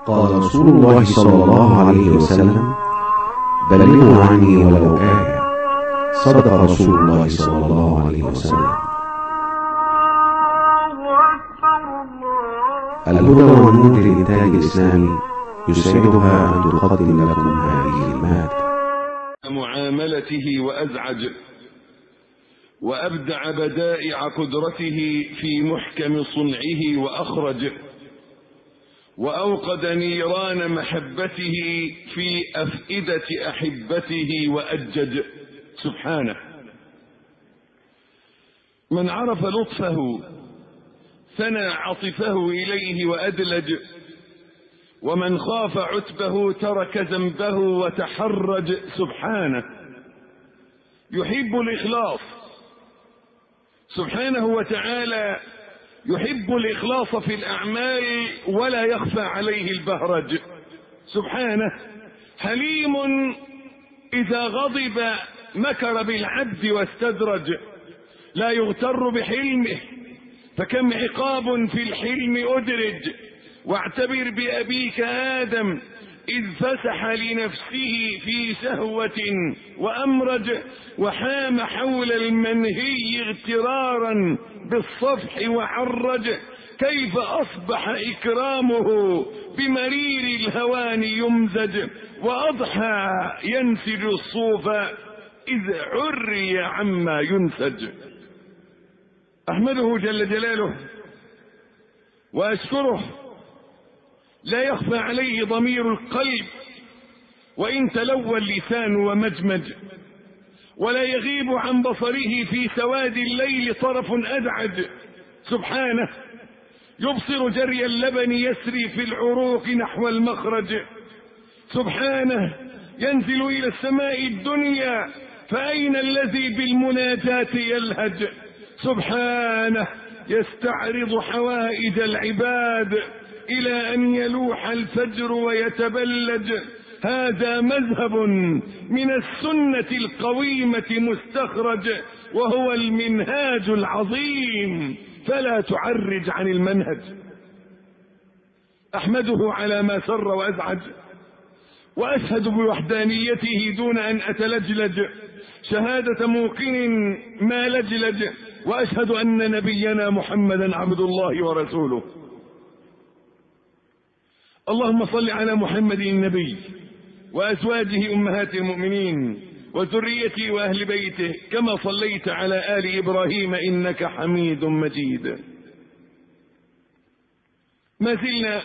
قال رسول الله صلى الله عليه وسلم بلغوا عني ولو آية صدق رسول الله صلى الله عليه وسلم الهدى والنور للإنتاج الإسلامي يسعدها أن تقدم لكم هذه المادة معاملته وأزعج وأبدع بدائع قدرته في محكم صنعه وأخرج وأوقد نيران محبته في أفئدة أحبته وأجج سبحانه من عرف لطفه ثنى عطفه إليه وأدلج ومن خاف عتبه ترك ذنبه وتحرج سبحانه يحب الإخلاص سبحانه وتعالى يحب الإخلاص في الأعمال ولا يخفى عليه البهرج سبحانه حليم إذا غضب مكر بالعبد واستدرج لا يغتر بحلمه فكم عقاب في الحلم أدرج واعتبر بأبيك آدم إذ فسح لنفسه في سهوة وأمرج وحام حول المنهي اغترارا بالصفح وعرج كيف أصبح إكرامه بمرير الهوان يمزج وأضحى ينسج الصوف إذ عري عما ينسج أحمده جل جلاله وأشكره لا يخفى عليه ضمير القلب وإن تلوى اللسان ومجمج ولا يغيب عن بصره في سواد الليل طرف أدعج سبحانه يبصر جري اللبن يسري في العروق نحو المخرج سبحانه ينزل إلى السماء الدنيا فأين الذي بالمناجاة يلهج سبحانه يستعرض حوائج العباد إلى أن يلوح الفجر ويتبلج هذا مذهب من السنة القويمة مستخرج وهو المنهاج العظيم فلا تعرج عن المنهج أحمده على ما سر وأزعج وأشهد بوحدانيته دون أن أتلجلج شهادة موقن ما لجلج وأشهد أن نبينا محمدا عبد الله ورسوله اللهم صل على محمد النبي وأزواجه أمهات المؤمنين وذريته وأهل بيته كما صليت على آل إبراهيم إنك حميد مجيد ما زلنا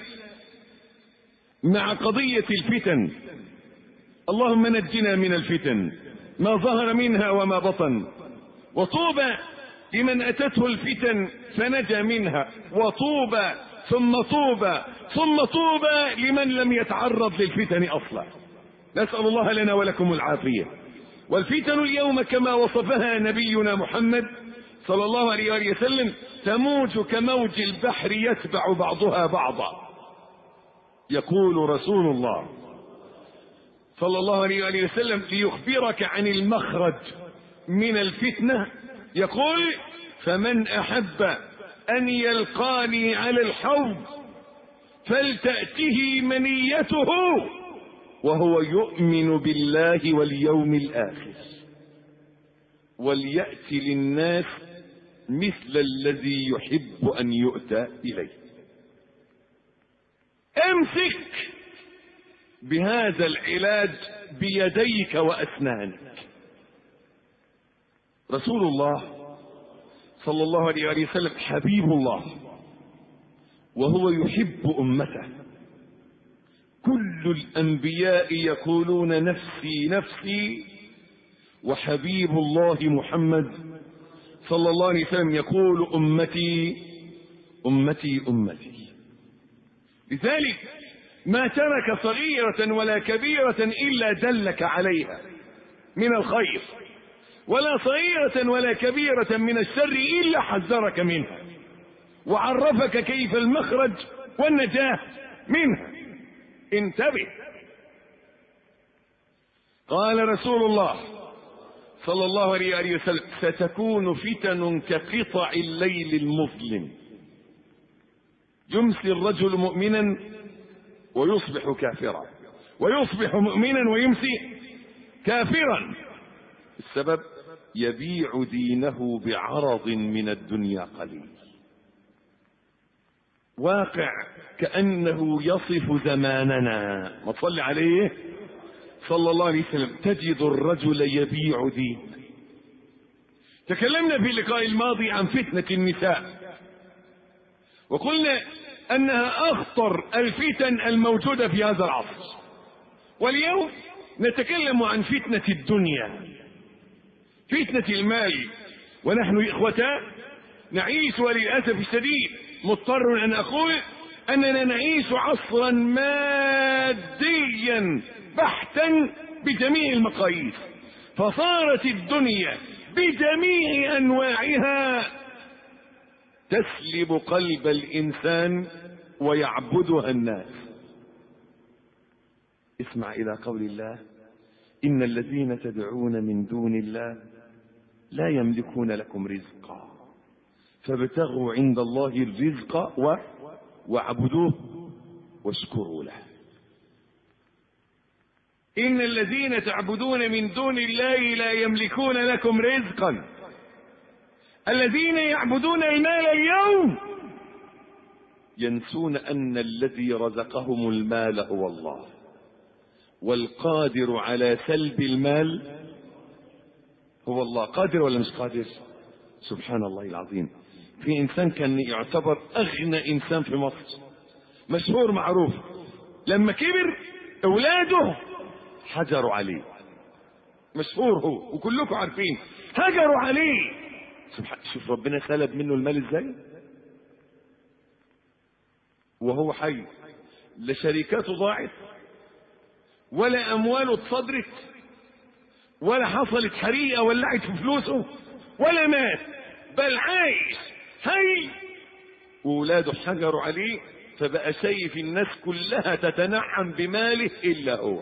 مع قضية الفتن اللهم نجنا من الفتن ما ظهر منها وما بطن وطوبى لمن أتته الفتن فنجا منها وطوبى ثم طوبى ثم طوبى لمن لم يتعرض للفتن أصلا نسأل الله لنا ولكم العافية والفتن اليوم كما وصفها نبينا محمد صلى الله عليه وآله وسلم تموج كموج البحر يتبع بعضها بعضا يقول رسول الله صلى الله عليه وآله وسلم ليخبرك عن المخرج من الفتنة يقول فمن أحب أن يلقاني على الحوض فلتأته منيته وهو يؤمن بالله واليوم الآخر وليأت للناس مثل الذي يحب أن يؤتى إليه امسك بهذا العلاج بيديك وأسنانك رسول الله صلى الله عليه وسلم حبيب الله وهو يحب أمته كل الأنبياء يقولون نفسي نفسي وحبيب الله محمد صلى الله عليه وسلم يقول أمتي أمتي أمتي لذلك ما ترك صغيرة ولا كبيرة إلا دلك عليها من الخير ولا صغيرة ولا كبيرة من الشر إلا حذرك منها وعرفك كيف المخرج والنجاة منها انتبه قال رسول الله صلى الله عليه وسلم ستكون فتن كقطع الليل المظلم يمسي الرجل مؤمنا ويصبح كافرا ويصبح مؤمنا ويمسي كافرا السبب يبيع دينه بعرض من الدنيا قليل واقع كأنه يصف زماننا ما تصلي عليه صلى الله عليه وسلم تجد الرجل يبيع دين تكلمنا في اللقاء الماضي عن فتنة النساء وقلنا أنها أخطر الفتن الموجودة في هذا العصر واليوم نتكلم عن فتنة الدنيا فتنة المال ونحن إخوتا نعيش وللأسف الشديد مضطر أن أقول أننا نعيش عصرا ماديا بحتا بجميع المقاييس فصارت الدنيا بجميع أنواعها تسلب قلب الإنسان ويعبدها الناس اسمع إلى قول الله إن الذين تدعون من دون الله لا يملكون لكم رزقا فابتغوا عند الله الرزق و... واعبدوه واشكروا له إن الذين تعبدون من دون الله لا يملكون لكم رزقا الذين يعبدون المال اليوم ينسون أن الذي رزقهم المال هو الله والقادر على سلب المال هو الله قادر ولا مش قادر سبحان الله العظيم في انسان كان يعتبر اغنى انسان في مصر مشهور معروف لما كبر اولاده حجروا عليه مشهور هو وكلكم عارفين هجروا عليه سبحان شوف ربنا سلب منه المال ازاي وهو حي لا شركاته ضاعت ولا امواله اتصدرت ولا حصلت حريقه ولعت في فلوسه ولا مات بل عايش هي وولاده حجروا عليه فبقى شايف الناس كلها تتنعم بماله الا هو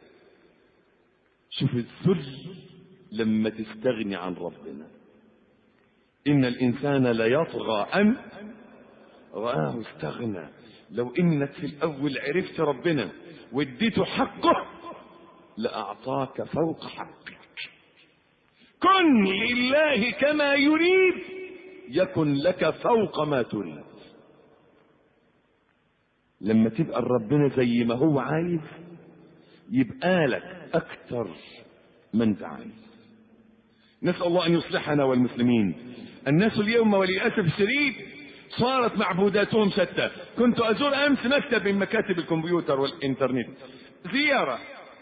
شوف الذل لما تستغني عن ربنا ان الانسان ليطغى ان رآه استغنى لو انك في الاول عرفت ربنا واديته حقه لأعطاك فوق حقك كن لله كما يريد يكن لك فوق ما تريد لما تبقى ربنا زي ما هو عايز يبقى لك أكثر ما أنت عايز نسأل الله أن يصلحنا والمسلمين الناس اليوم وللأسف الشديد صارت معبوداتهم شتى كنت أزور أمس مكتب من مكاتب الكمبيوتر والإنترنت زيارة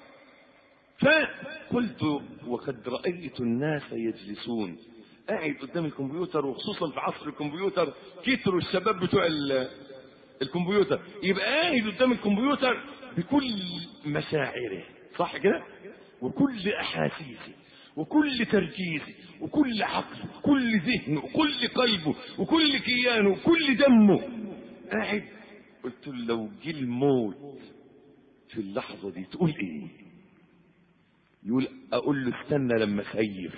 فقلت وقد رأيت الناس يجلسون قاعد قدام الكمبيوتر وخصوصا في عصر الكمبيوتر كتروا الشباب بتوع الكمبيوتر يبقى قاعد قدام الكمبيوتر بكل مشاعره صح كده وكل احاسيسه وكل تركيزه وكل عقله وكل ذهنه وكل قلبه وكل كيانه وكل دمه قاعد قلت له لو جه الموت في اللحظة دي تقول ايه يقول اقول له استنى لما خيف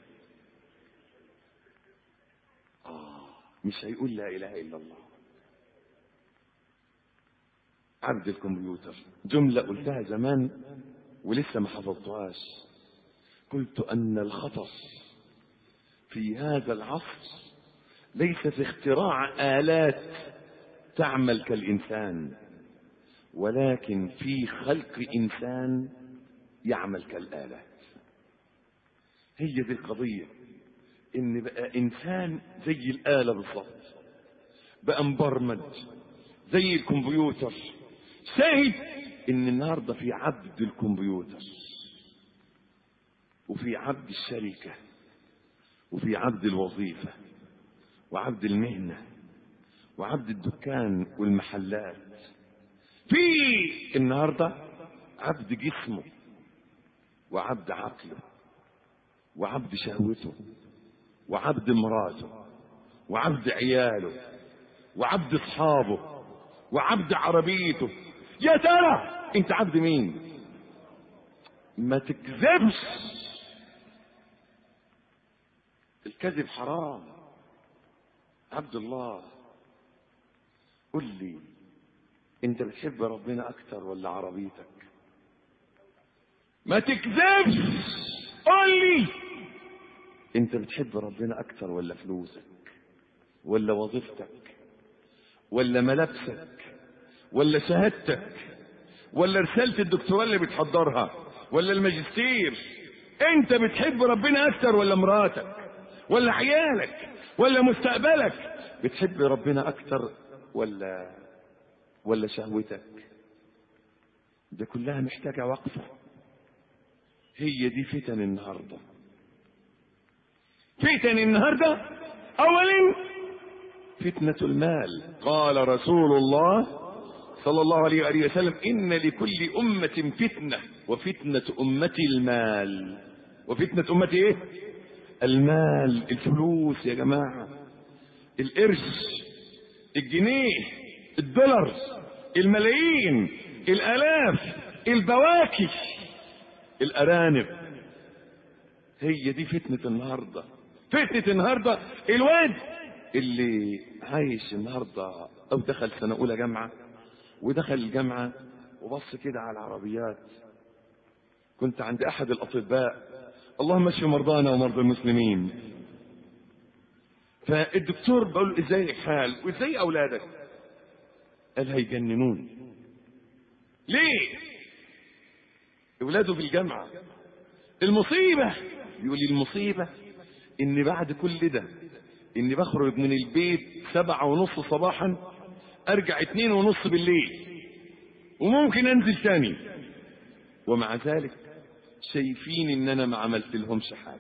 آه مش هيقول لا اله الا الله عبد الكمبيوتر جملة قلتها زمان ولسه ما حفظتهاش قلت ان الخطر في هذا العصر ليس في اختراع آلات تعمل كالإنسان ولكن في خلق إنسان يعمل كالآلات هي دي القضية إن بقى إنسان زي الآلة بالضبط بقى مبرمج زي الكمبيوتر شاهد إن النهاردة في عبد الكمبيوتر وفي عبد الشركة وفي عبد الوظيفة وعبد المهنة وعبد الدكان والمحلات في النهاردة عبد جسمه وعبد عقله وعبد شهوته وعبد مراته وعبد عياله وعبد اصحابه وعبد عربيته يا ترى انت عبد مين ما تكذبش الكذب حرام عبد الله قل لي انت بتحب ربنا اكتر ولا عربيتك ما تكذبش قول لي انت بتحب ربنا اكتر ولا فلوسك ولا وظيفتك ولا ملابسك ولا شهادتك ولا رسالة الدكتوراه اللي بتحضرها ولا الماجستير انت بتحب ربنا اكتر ولا مراتك ولا عيالك ولا مستقبلك بتحب ربنا اكتر ولا ولا شهوتك ده كلها محتاجة وقفة هي دي فتن النهاردة فتن النهاردة اولا فتنة المال قال رسول الله صلى الله عليه وآله وسلم إن لكل أمة فتنة وفتنة أمتي المال وفتنة أمتي إيه المال الفلوس يا جماعة القرش الجنيه الدولار الملايين الآلاف البواكي الأرانب هي دي فتنة النهاردة فتنة النهاردة الواد اللي عايش النهاردة أو دخل سنة أولى جامعة ودخل الجامعة وبص كده على العربيات كنت عند أحد الأطباء اللهم اشف مرضانا ومرضى المسلمين فالدكتور بقول له ازاي الحال وازاي اولادك قال هيجننون ليه اولاده في الجامعه المصيبه يقول لي المصيبه ان بعد كل ده اني بخرج من البيت سبعة ونص صباحا ارجع اتنين ونص بالليل وممكن انزل تاني ومع ذلك شايفين ان انا ما عملت لهمش حاجه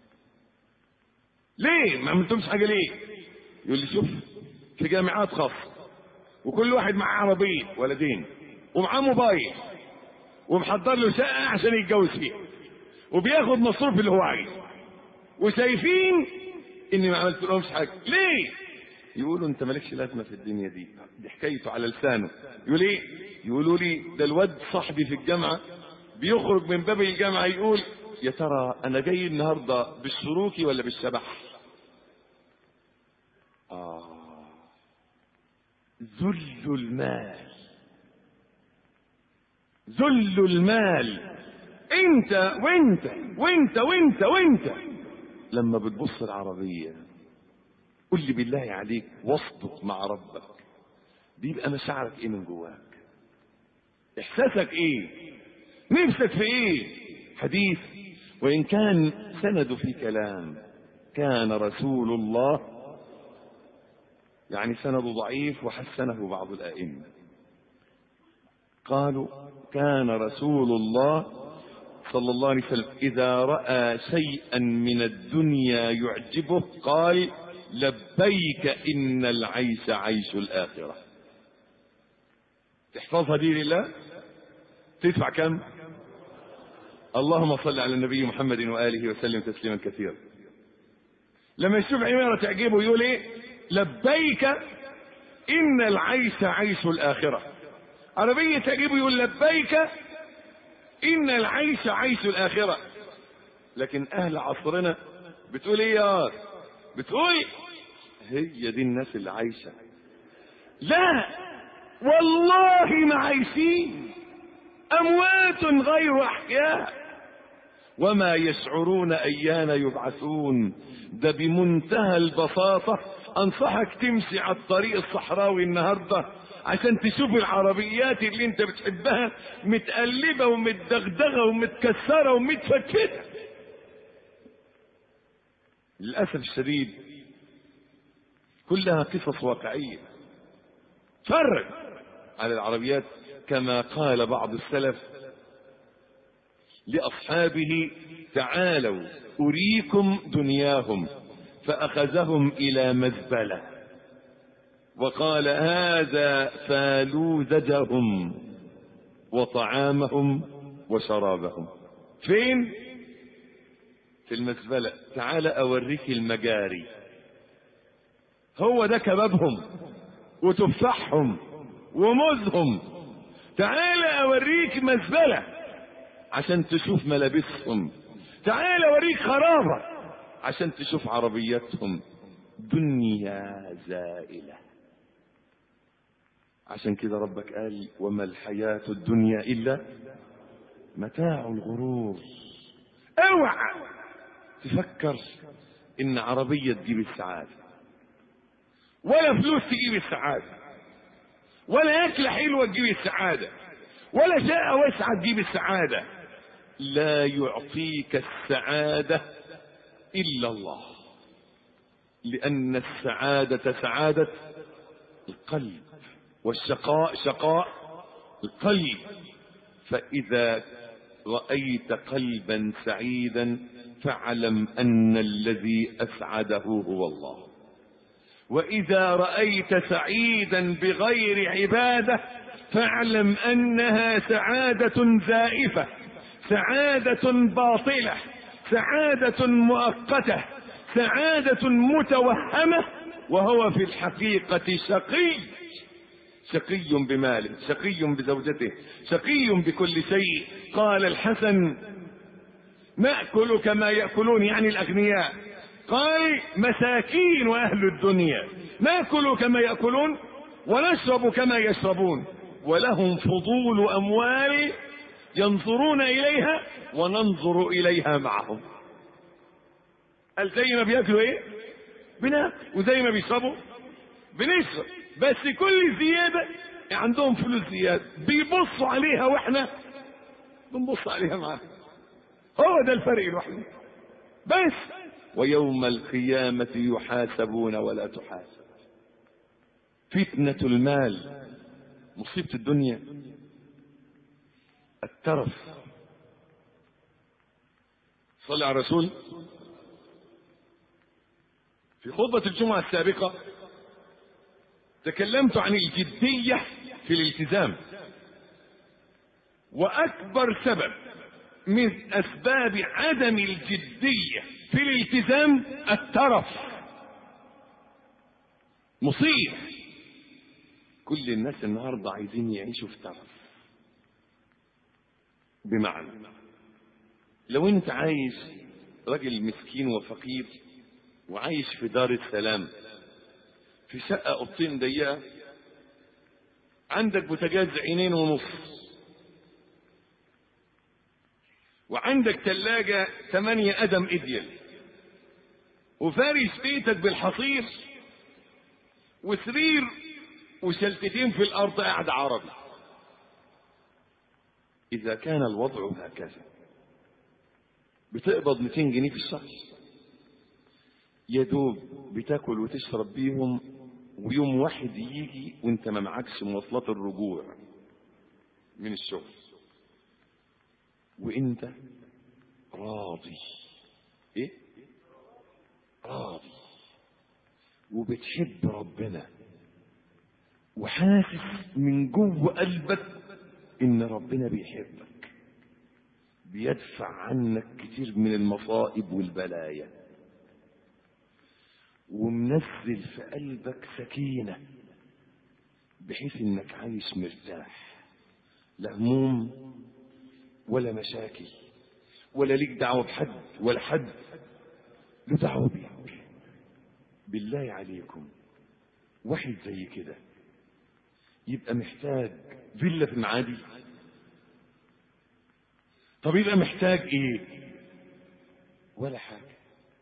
ليه ما عملتهمش حاجه ليه يقول لي شوف في جامعات خاصه وكل واحد معاه عربيه ولدين ومعاه موبايل ومحضر له شقه عشان يتجوز فيها وبياخد مصروف اللي هو عايزه وشايفين اني ما عملت لهمش حاجه ليه يقولوا انت مالكش لازمه في الدنيا دي دي حكايته على لسانه يقول ايه يقولوا لي ده الواد صاحبي في الجامعه بيخرج من باب الجامعه يقول يا ترى انا جاي النهارده بالشروكي ولا بالشبح اه ذل المال ذل المال انت وانت وانت وانت وانت لما بتبص العربيه قل لي بالله عليك وصدق مع ربك بيبقى مشاعرك ايه من جواك احساسك ايه نفسك في ايه حديث وان كان سند في كلام كان رسول الله يعني سند ضعيف وحسنه بعض الائمه قالوا كان رسول الله صلى الله عليه وسلم اذا راى شيئا من الدنيا يعجبه قال لبيك ان العيش عيش الاخره تحفظها دي لله تدفع كم اللهم صل على النبي محمد واله وسلم تسليما كثيرا لما يشوف عمارة تعجبه يقول ايه لبيك ان العيش عيش الاخره عربية تعجبه يقول لبيك ان العيش عيش الاخره لكن اهل عصرنا بتقول ايه يا بتقول هي دي الناس اللي عايشه لا والله ما عايشين اموات غير احياء وما يشعرون ايان يبعثون ده بمنتهى البساطه انصحك تمشي على الطريق الصحراوي النهارده عشان تشوف العربيات اللي انت بتحبها متقلبه ومتدغدغه ومتكسره ومتفتته للاسف الشديد كلها قصص واقعيه فرج على العربيات كما قال بعض السلف لاصحابه تعالوا اريكم دنياهم فاخذهم الى مزبله وقال هذا فالوذجهم وطعامهم وشرابهم فين في المزبله تعال اوريك المجاري هو ده كبابهم وتفاحهم وموزهم تعال اوريك مزبله عشان تشوف ملابسهم تعال اوريك خرابه عشان تشوف عربياتهم دنيا زائله عشان كده ربك قال وما الحياة الدنيا إلا متاع الغرور اوعى تفكر ان عربية تجيب السعادة ولا فلوس تجيب السعادة ولا أكلة حلوة تجيب السعادة ولا شقة واسعة تجيب السعادة لا يعطيك السعادة إلا الله لأن السعادة سعادة القلب والشقاء شقاء القلب فإذا رأيت قلبا سعيدا فاعلم أن الذي أسعده هو الله وإذا رأيت سعيدا بغير عبادة فاعلم أنها سعادة زائفة سعادة باطلة سعادة مؤقتة سعادة متوهمة وهو في الحقيقة شقي شقي بماله شقي بزوجته شقي بكل شيء قال الحسن نأكل كما يأكلون يعني الأغنياء قال مساكين وأهل الدنيا نأكل كما يأكلون ونشرب كما يشربون ولهم فضول أموال ينظرون إليها وننظر إليها معهم قال زي ما بياكلوا ايه بناكل وزي ما بيشربوا بنشرب بس كل زيادة عندهم فلوس زيادة بيبصوا عليها واحنا بنبص عليها معاهم هو ده الفرق الوحيد بس ويوم القيامة يحاسبون ولا تحاسب فتنة المال مصيبة الدنيا الترف صلى على الرسول في خطبة الجمعة السابقة تكلمت عن الجدية في الالتزام وأكبر سبب من أسباب عدم الجدية في الالتزام الترف مصير كل الناس النهاردة عايزين يعيشوا في ترف بمعنى لو انت عايش راجل مسكين وفقير وعايش في دار السلام في شقة أوضتين ضيقة عندك بوتاجاز عينين ونص وعندك ثلاجة ثمانية قدم إديل وفارش بيتك بالحصير وسرير وشلتتين في الأرض قاعد عربي إذا كان الوضع هكذا بتقبض 200 جنيه في الشهر يا دوب بتاكل وتشرب بيهم ويوم واحد يجي وانت ما معكش مواصلات الرجوع من الشغل وانت راضي ايه راضي وبتحب ربنا وحاسس من جوه قلبك ان ربنا بيحبك بيدفع عنك كتير من المصائب والبلايا ومنزل في قلبك سكينة بحيث انك عايش مرتاح لا هموم ولا مشاكل ولا ليك دعوة بحد ولا حد له دعوة بيك بالله عليكم واحد زي كده يبقى محتاج فيلا في المعادي طب يبقى محتاج ايه ولا حاجة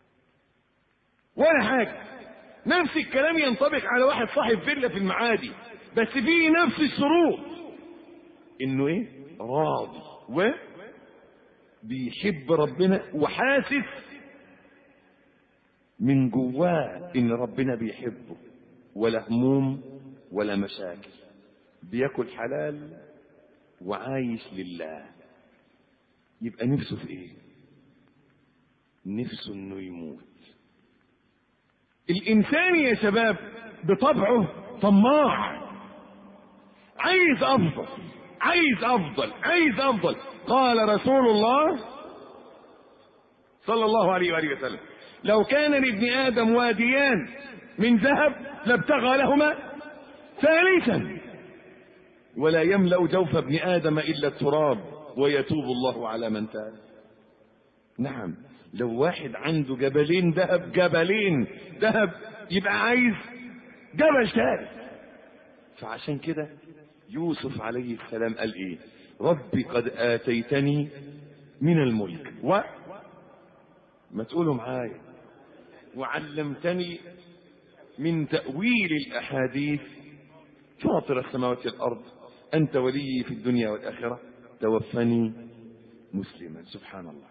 ولا حاجة نفس الكلام ينطبق على واحد صاحب فيلا في المعادي بس فيه نفس الشروط انه ايه راضي و بيحب ربنا وحاسس من جواه ان ربنا بيحبه ولا هموم ولا مشاكل بياكل حلال وعايش لله يبقى نفسه في ايه نفسه انه يموت الانسان يا شباب بطبعه طماع عايز افضل عايز افضل عايز افضل قال رسول الله صلى الله عليه واله وسلم لو كان لابن ادم واديان من ذهب لابتغى لهما ثالثا ولا يملا جوف ابن ادم الا التراب ويتوب الله على من تاب نعم لو واحد عنده جبلين ذهب جبلين ذهب يبقى عايز جبل ثالث فعشان كده يوسف عليه السلام قال ايه ربي قد اتيتني من الملك و ما تقولوا معايا وعلمتني من تأويل الأحاديث فاطر السماوات والأرض أنت ولي في الدنيا والآخرة توفني مسلما سبحان الله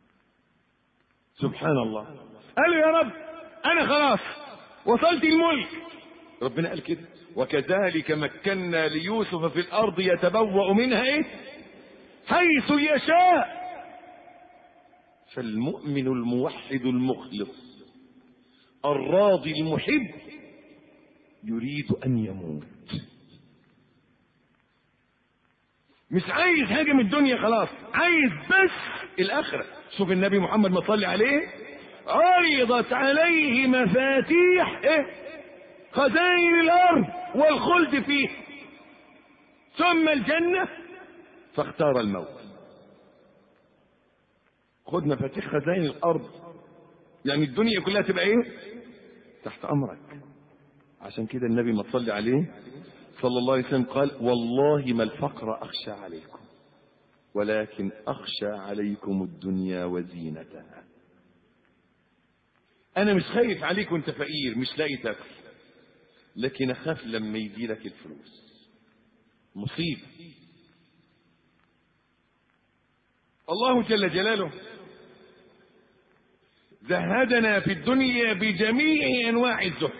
سبحان الله قالوا يا رب أنا خلاص وصلت الملك ربنا قال كده وكذلك مكنا ليوسف في الأرض يتبوأ منها إيه حيث يشاء فالمؤمن الموحد المخلص الراضي المحب يريد أن يموت مش عايز حاجة من الدنيا خلاص عايز بس الآخرة شوف النبي محمد ما صلي عليه عرضت عليه مفاتيح إيه؟ خزائن الأرض والخلد فيه ثم الجنة فاختار الموت خد مفاتيح خزائن الأرض يعني الدنيا كلها تبقى ايه تحت امرك عشان كده النبي ما تصلي عليه صلى الله عليه وسلم قال والله ما الفقر اخشى عليكم ولكن اخشى عليكم الدنيا وزينتها انا مش خايف عليك وانت فقير مش لاقي تاكل لكن اخاف لما يجي لك الفلوس مصيبه الله جل جلاله زهدنا في الدنيا بجميع انواع الزهد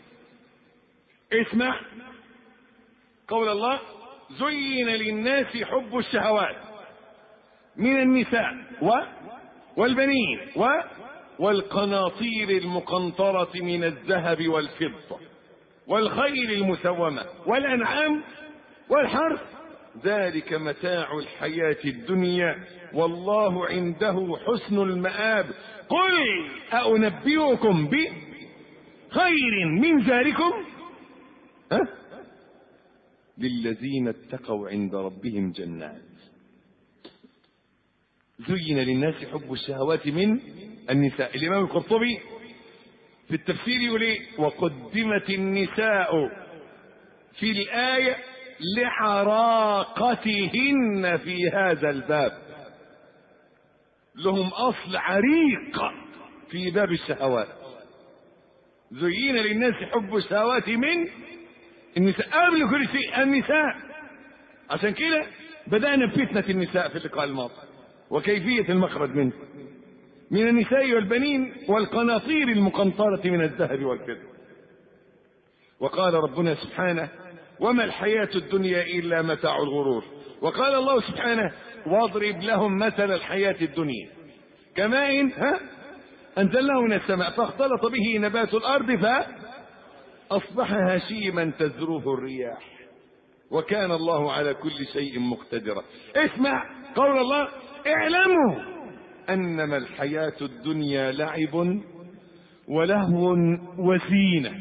اسمع قول الله زين للناس حب الشهوات من النساء و والبنين و والقناطير المقنطرة من الذهب والفضة والخيل المسومة والأنعام والحرث ذلك متاع الحياة الدنيا والله عنده حسن المآب قل أنبئكم بخير من ذلكم ها؟ للذين اتقوا عند ربهم جنات زين للناس حب الشهوات من النساء الإمام القرطبي في التفسير يقول ايه وقدمت النساء في الآية لحراقتهن في هذا الباب لهم أصل عريق في باب الشهوات زين للناس حب الشهوات من النساء قبل كل شيء النساء عشان كده بدأنا بفتنة النساء في اللقاء الماضي وكيفية المخرج منه من النساء والبنين والقناطير المقنطرة من الذهب والفضة وقال ربنا سبحانه وما الحياة الدنيا إلا متاع الغرور وقال الله سبحانه واضرب لهم مثل الحياة الدنيا كماء ها أنزلناه من السماء فاختلط به نبات الأرض فأصبح هشيما تذروه الرياح وكان الله على كل شيء مقتدرا اسمع قول الله اعلموا انما الحياة الدنيا لعب ولهو وزينة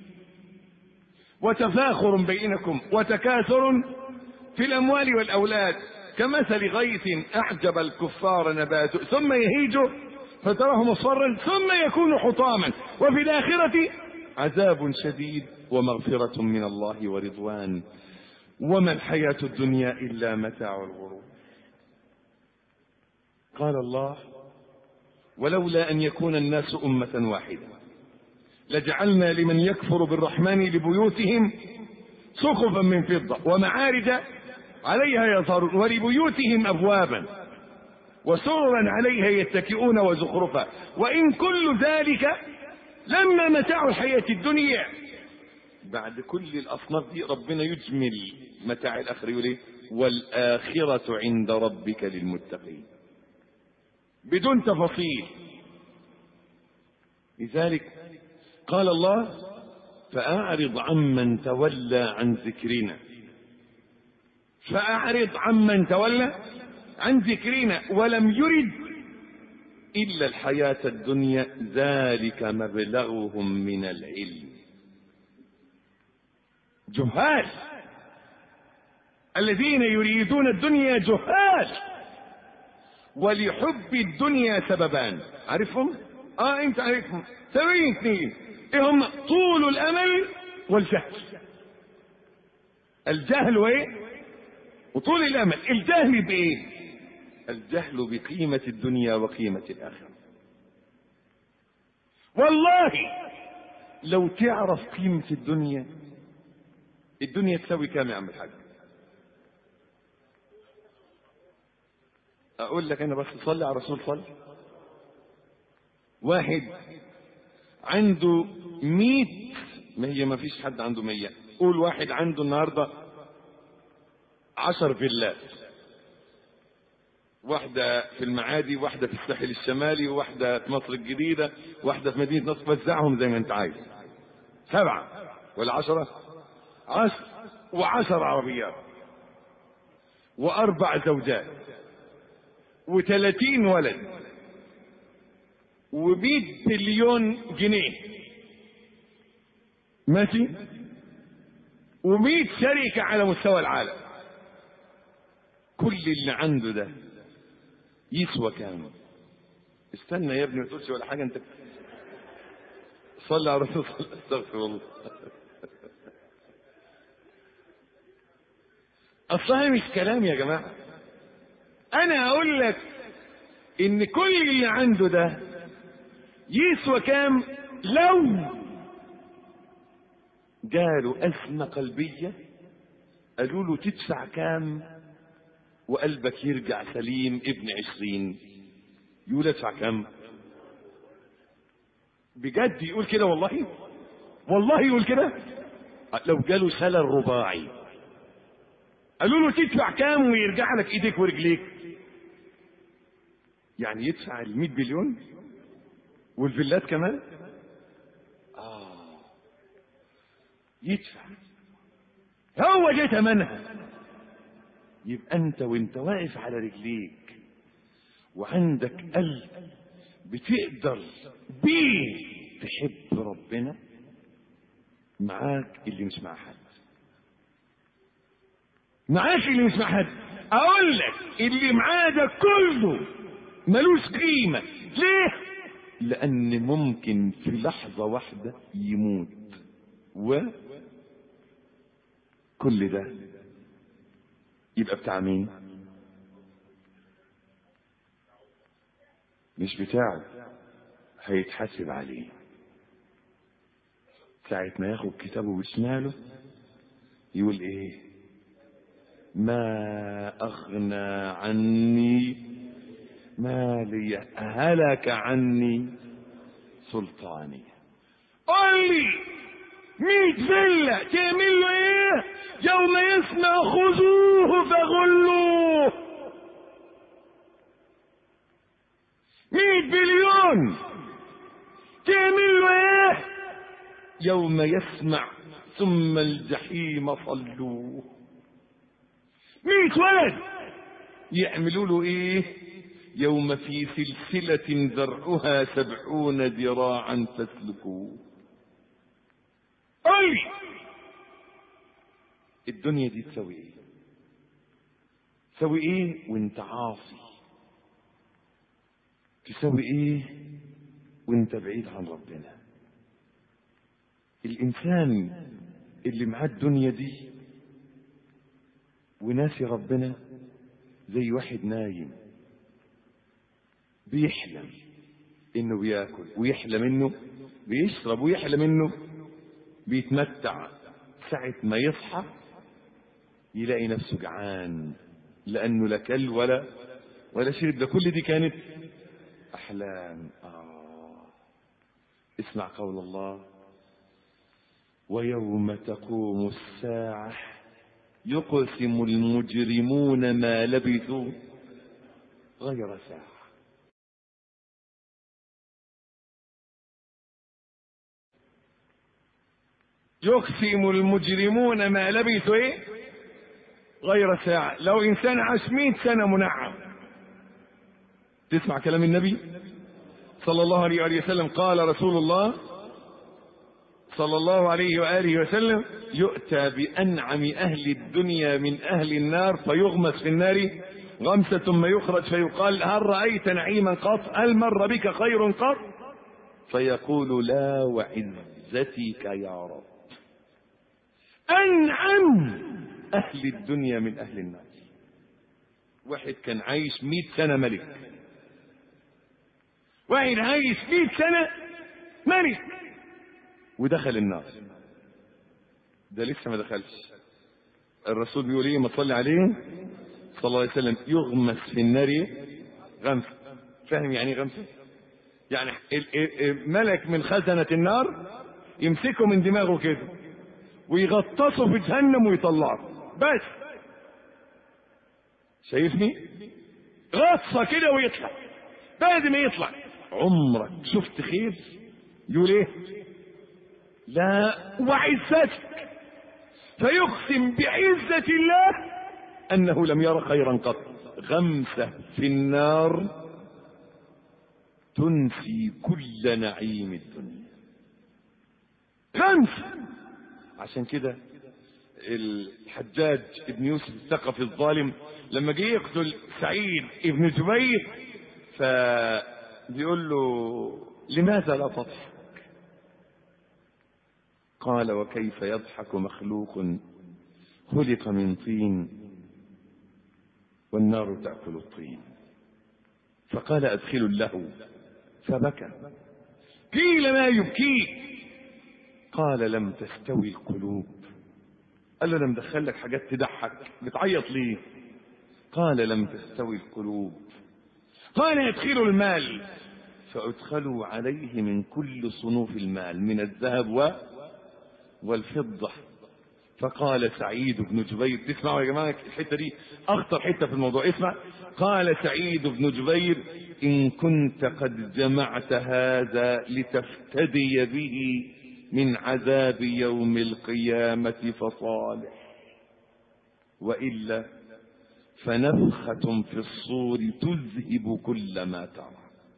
وتفاخر بينكم وتكاثر في الاموال والاولاد كمثل غيث اعجب الكفار نباته ثم يهيج فتراه مصفرا ثم يكون حطاما وفي الاخرة عذاب شديد ومغفرة من الله ورضوان وما الحياة الدنيا إلا متاع الغرور قال الله ولولا أن يكون الناس أمة واحدة لجعلنا لمن يكفر بالرحمن لبيوتهم سقفا من فضة ومعارج عليها يظهرون ولبيوتهم أبوابا وسررا عليها يتكئون وزخرفا وإن كل ذلك لما متاع الحياة الدنيا بعد كل الأصناف دي ربنا يجمل متاع الآخرة يقول إيه والآخرة عند ربك للمتقين بدون تفاصيل لذلك قال الله فأعرض عمن تولى عن ذكرنا فأعرض عمن تولى عن ذكرنا ولم يرد إلا الحياة الدنيا ذلك مبلغهم من العلم جهال الذين يريدون الدنيا جهال ولحب الدنيا سببان عارفهم اه انت عارفهم سببين اثنين ايه هم طول الامل والجهل الجهل ايه وطول الامل الجهل بايه الجهل بقيمة الدنيا وقيمة الآخرة والله لو تعرف قيمة الدنيا الدنيا تساوي كام يا عم الحاج اقول لك انا بس صلي على الرسول صلي واحد عنده مية ما هي ما فيش حد عنده مية قول واحد عنده النهاردة عشر فيلات واحدة في المعادي واحدة في الساحل الشمالي واحدة في مصر الجديدة واحدة في مدينة نصر وزعهم زي ما انت عايز سبعة ولا عشرة عشر وعشر عربيات وأربع زوجات وثلاثين ولد ومئة بليون جنيه ماشي ومئة شركة على مستوى العالم كل اللي عنده ده يسوى كام استنى يا ابني ما تقولش ولا حاجة انت صلي على الرسول صلى استغفر الله اصلها مش كلام يا جماعة انا اقول لك ان كل اللي عنده ده يسوى كام لو جاله أزمة قلبية قالوا له تدفع كام وقلبك يرجع سليم ابن عشرين يقول ادفع كام بجد يقول كده والله والله يقول كده لو جاله شلل رباعي قالوا له تدفع كام ويرجع لك ايديك ورجليك يعني يدفع ال 100 بليون والفيلات كمان اه يدفع هو ده ثمنها يبقى انت وانت واقف على رجليك وعندك قلب بتقدر بيه تحب ربنا معاك اللي مش مع حد معاك اللي مش مع حد اقول لك اللي معاه ده كله ملوش قيمة ليه لان ممكن في لحظة واحدة يموت و كل ده يبقى بتاع مين مش بتاعه هيتحاسب عليه ساعة ما ياخد كتابه بشماله يقول ايه ما اغنى عني مالي هلك عني سلطاني قل لي ميت فيلا تعمل له ايه يوم يسمع خذوه فغلوه ميت بليون تعمل له ايه يوم يسمع ثم الجحيم صلوه ميت ولد يعملوا له ايه يوم في سلسلة ذرعها سبعون ذراعا فاسلكوه قل الدنيا دي تسوي ايه تسوي ايه وانت عاصي تسوي ايه وانت بعيد عن ربنا الانسان اللي معاه الدنيا دي وناسي ربنا زي واحد نايم بيحلم انه بياكل ويحلم انه بيشرب ويحلم انه بيتمتع ساعة ما يصحى يلاقي نفسه جعان لأنه لا كل ولا ولا شرب ده كل دي كانت أحلام آه اسمع قول الله ويوم تقوم الساعة يقسم المجرمون ما لبثوا غير ساعة يقسم المجرمون ما لبثوا ايه غير ساعة لو انسان عاش 100 سنة منعم تسمع كلام النبي صلى الله عليه وآله وسلم قال رسول الله صلى الله عليه وآله وسلم يؤتى بأنعم أهل الدنيا من أهل النار فيغمس في النار غمسة ثم يخرج فيقال هل رأيت نعيما قط هل مر بك خير قط فيقول لا وعزتك يا رب أنعم أهل الدنيا من أهل النار واحد كان عايش مئة سنة ملك واحد عايش مئة سنة ملك ودخل النار ده لسه ما دخلش الرسول بيقول ايه ما تصلي عليه صلى الله عليه وسلم يغمس في النار غمسة فاهم يعني ايه غمسة يعني ملك من خزنة النار يمسكه من دماغه كده ويغطسه في جهنم ويطلعه بس شايفني غطسه كده ويطلع بعد ما يطلع عمرك شفت خير يقول ايه لا وعزتك فيقسم بعزة الله أنه لم ير خيرا قط غمسة في النار تنسي كل نعيم الدنيا غمسة عشان كده الحجاج ابن يوسف الثقفي الظالم لما جه يقتل سعيد ابن جبير فبيقول له لماذا لا تضحك قال وكيف يضحك مخلوق خلق من طين والنار تأكل الطين فقال أدخل له فبكى قيل ما يبكيك قال لم تستوي القلوب قال له لم دخل لك حاجات تضحك بتعيط ليه قال لم تستوي القلوب قال ادخلوا المال فادخلوا عليه من كل صنوف المال من الذهب و والفضة فقال سعيد بن جبير تسمعوا يا جماعة الحتة دي أخطر حتة في الموضوع اسمع قال سعيد بن جبير إن كنت قد جمعت هذا لتفتدي به من عذاب يوم القيامة فصالح وإلا فنفخة في الصور تذهب كل ما ترى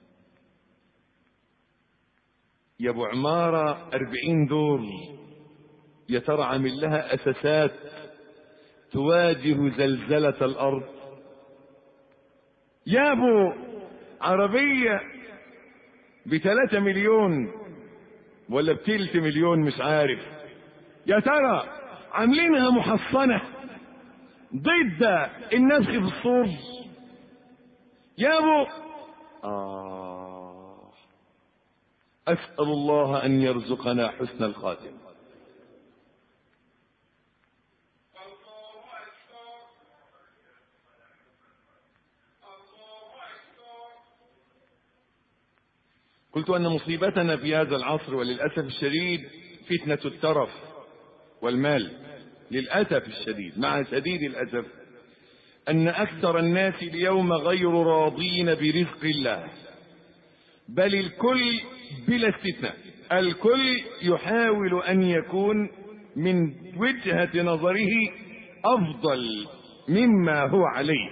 يا ابو عمارة أربعين دور يا ترى عامل لها أساسات تواجه زلزلة الأرض يا ابو عربية بثلاثة مليون ولا بتلت مليون مش عارف يا ترى عاملينها محصنة ضد النفخ في الصور يا ابو آه أسأل الله أن يرزقنا حسن الخاتمة قلت أن مصيبتنا في هذا العصر وللأسف الشديد فتنة الترف والمال للأسف الشديد مع شديد الأسف أن أكثر الناس اليوم غير راضين برزق الله بل الكل بلا استثناء الكل يحاول أن يكون من وجهة نظره أفضل مما هو عليه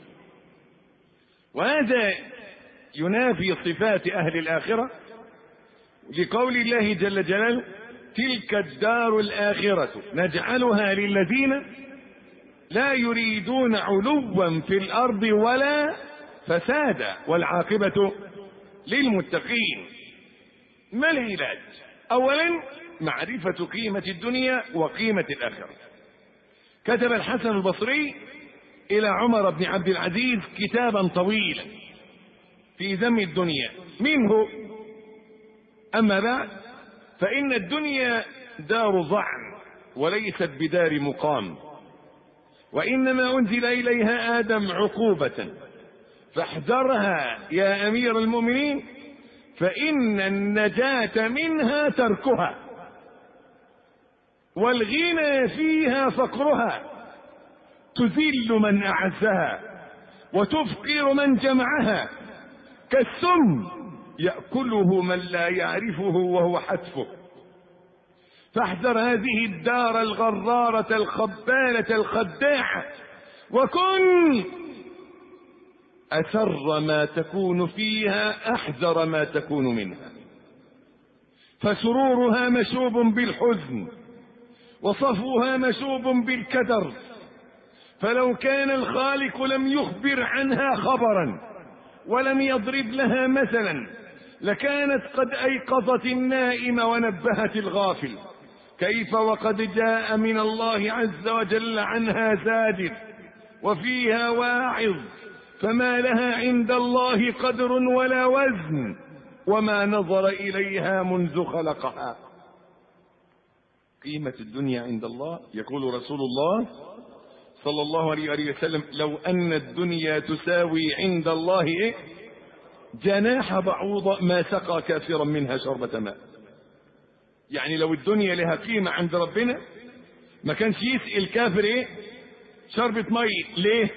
وهذا ينافي صفات أهل الآخرة لقول الله جل جلاله تلك الدار الآخرة نجعلها للذين لا يريدون علوا في الأرض ولا فسادا والعاقبة للمتقين ما العلاج أولا معرفة قيمة الدنيا وقيمة الآخرة كتب الحسن البصري إلى عمر بن عبد العزيز كتابا طويلا في ذم الدنيا منه أما بعد فإن الدنيا دار ضعن وليست بدار مقام وإنما أنزل إليها آدم عقوبة فاحذرها يا أمير المؤمنين فإن النجاة منها تركها والغنى فيها فقرها تذل من أعزها وتفقر من جمعها كالسم يأكله من لا يعرفه وهو حتفه فاحذر هذه الدار الغرارة الخبالة الخداعة وكن أسر ما تكون فيها أحذر ما تكون منها فسرورها مشوب بالحزن وصفوها مشوب بالكدر فلو كان الخالق لم يخبر عنها خبرا ولم يضرب لها مثلا لكانت قد ايقظت النائم ونبهت الغافل كيف وقد جاء من الله عز وجل عنها زاجر وفيها واعظ فما لها عند الله قدر ولا وزن وما نظر إليها منذ خلقها قيمة الدنيا عند الله يقول رسول الله صلى الله عليه وآله وسلم لو أن الدنيا تساوي عند الله إيه؟ جناح بعوضة ما سقى كافرا منها شربة ماء يعني لو الدنيا لها قيمة عند ربنا ما كانش يسقي الكافر ايه شربة مية ليه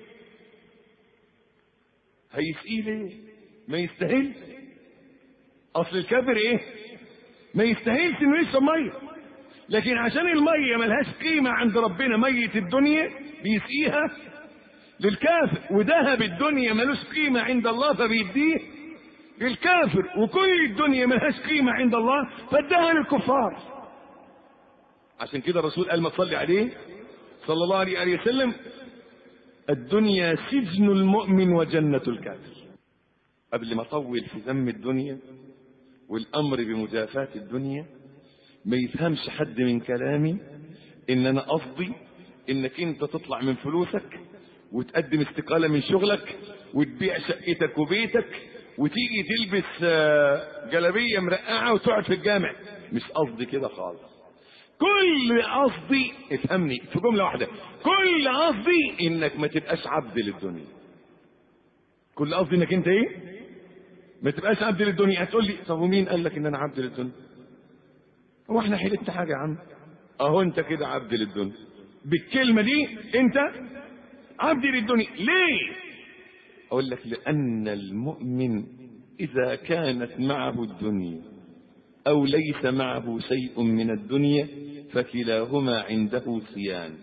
هيسقيه ليه ما يستاهل اصل الكافر ايه ما يستاهلش انه يشرب ميه لكن عشان الميه ملهاش قيمه عند ربنا ميه الدنيا بيسقيها للكافر وذهب الدنيا ملوش قيمه عند الله فبيديه للكافر وكل الدنيا ملهاش قيمه عند الله فاداها للكفار عشان كده الرسول قال ما تصلي عليه صلى الله عليه وسلم الدنيا سجن المؤمن وجنة الكافر قبل ما اطول في ذم الدنيا والامر بمجافاة الدنيا ما يفهمش حد من كلامي ان انا قصدي انك انت تطلع من فلوسك وتقدم استقالة من شغلك وتبيع شقتك وبيتك وتيجي تلبس جلابية مرقعة وتقعد في الجامع مش قصدي كده خالص كل قصدي افهمني في جملة واحدة كل قصدي انك ما تبقاش عبد للدنيا كل قصدي انك انت ايه ما تبقاش عبد للدنيا هتقول لي طب ومين قال لك ان انا عبد للدنيا هو احنا حلت حاجة يا عم اهو انت كده عبد للدنيا بالكلمة دي انت عبد للدنيا ليه اقول لك لان المؤمن اذا كانت معه الدنيا او ليس معه شيء من الدنيا فكلاهما عنده سيان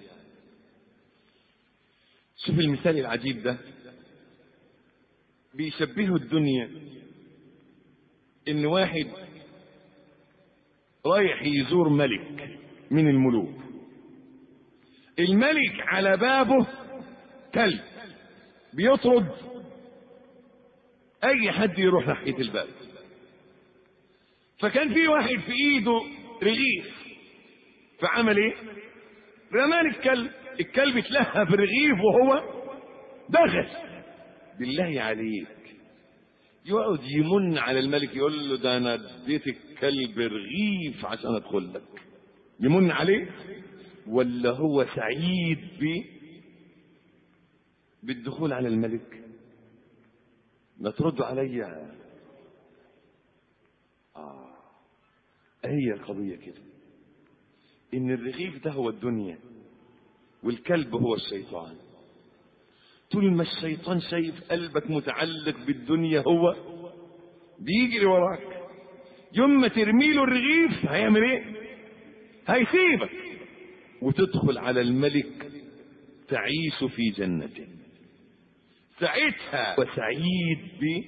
شوف المثال العجيب ده بيشبهه الدنيا ان واحد رايح يزور ملك من الملوك الملك على بابه كلب بيطرد اي حد يروح ناحيه الباب فكان في واحد في ايده رغيف فعمل ايه رمان الكلب الكلب اتلهى في الرغيف وهو دخل بالله عليك يقعد يمن على الملك يقول له ده انا اديت الكلب رغيف عشان ادخل لك يمن عليه ولا هو سعيد ب بالدخول على الملك ما تردوا عليا آه. هي القضية كده إن الرغيف ده هو الدنيا والكلب هو الشيطان طول ما الشيطان شايف قلبك متعلق بالدنيا هو بيجري وراك يوم ما ترمي له الرغيف هيعمل ايه هيسيبك وتدخل على الملك تعيش في جنته ساعتها وسعيد ب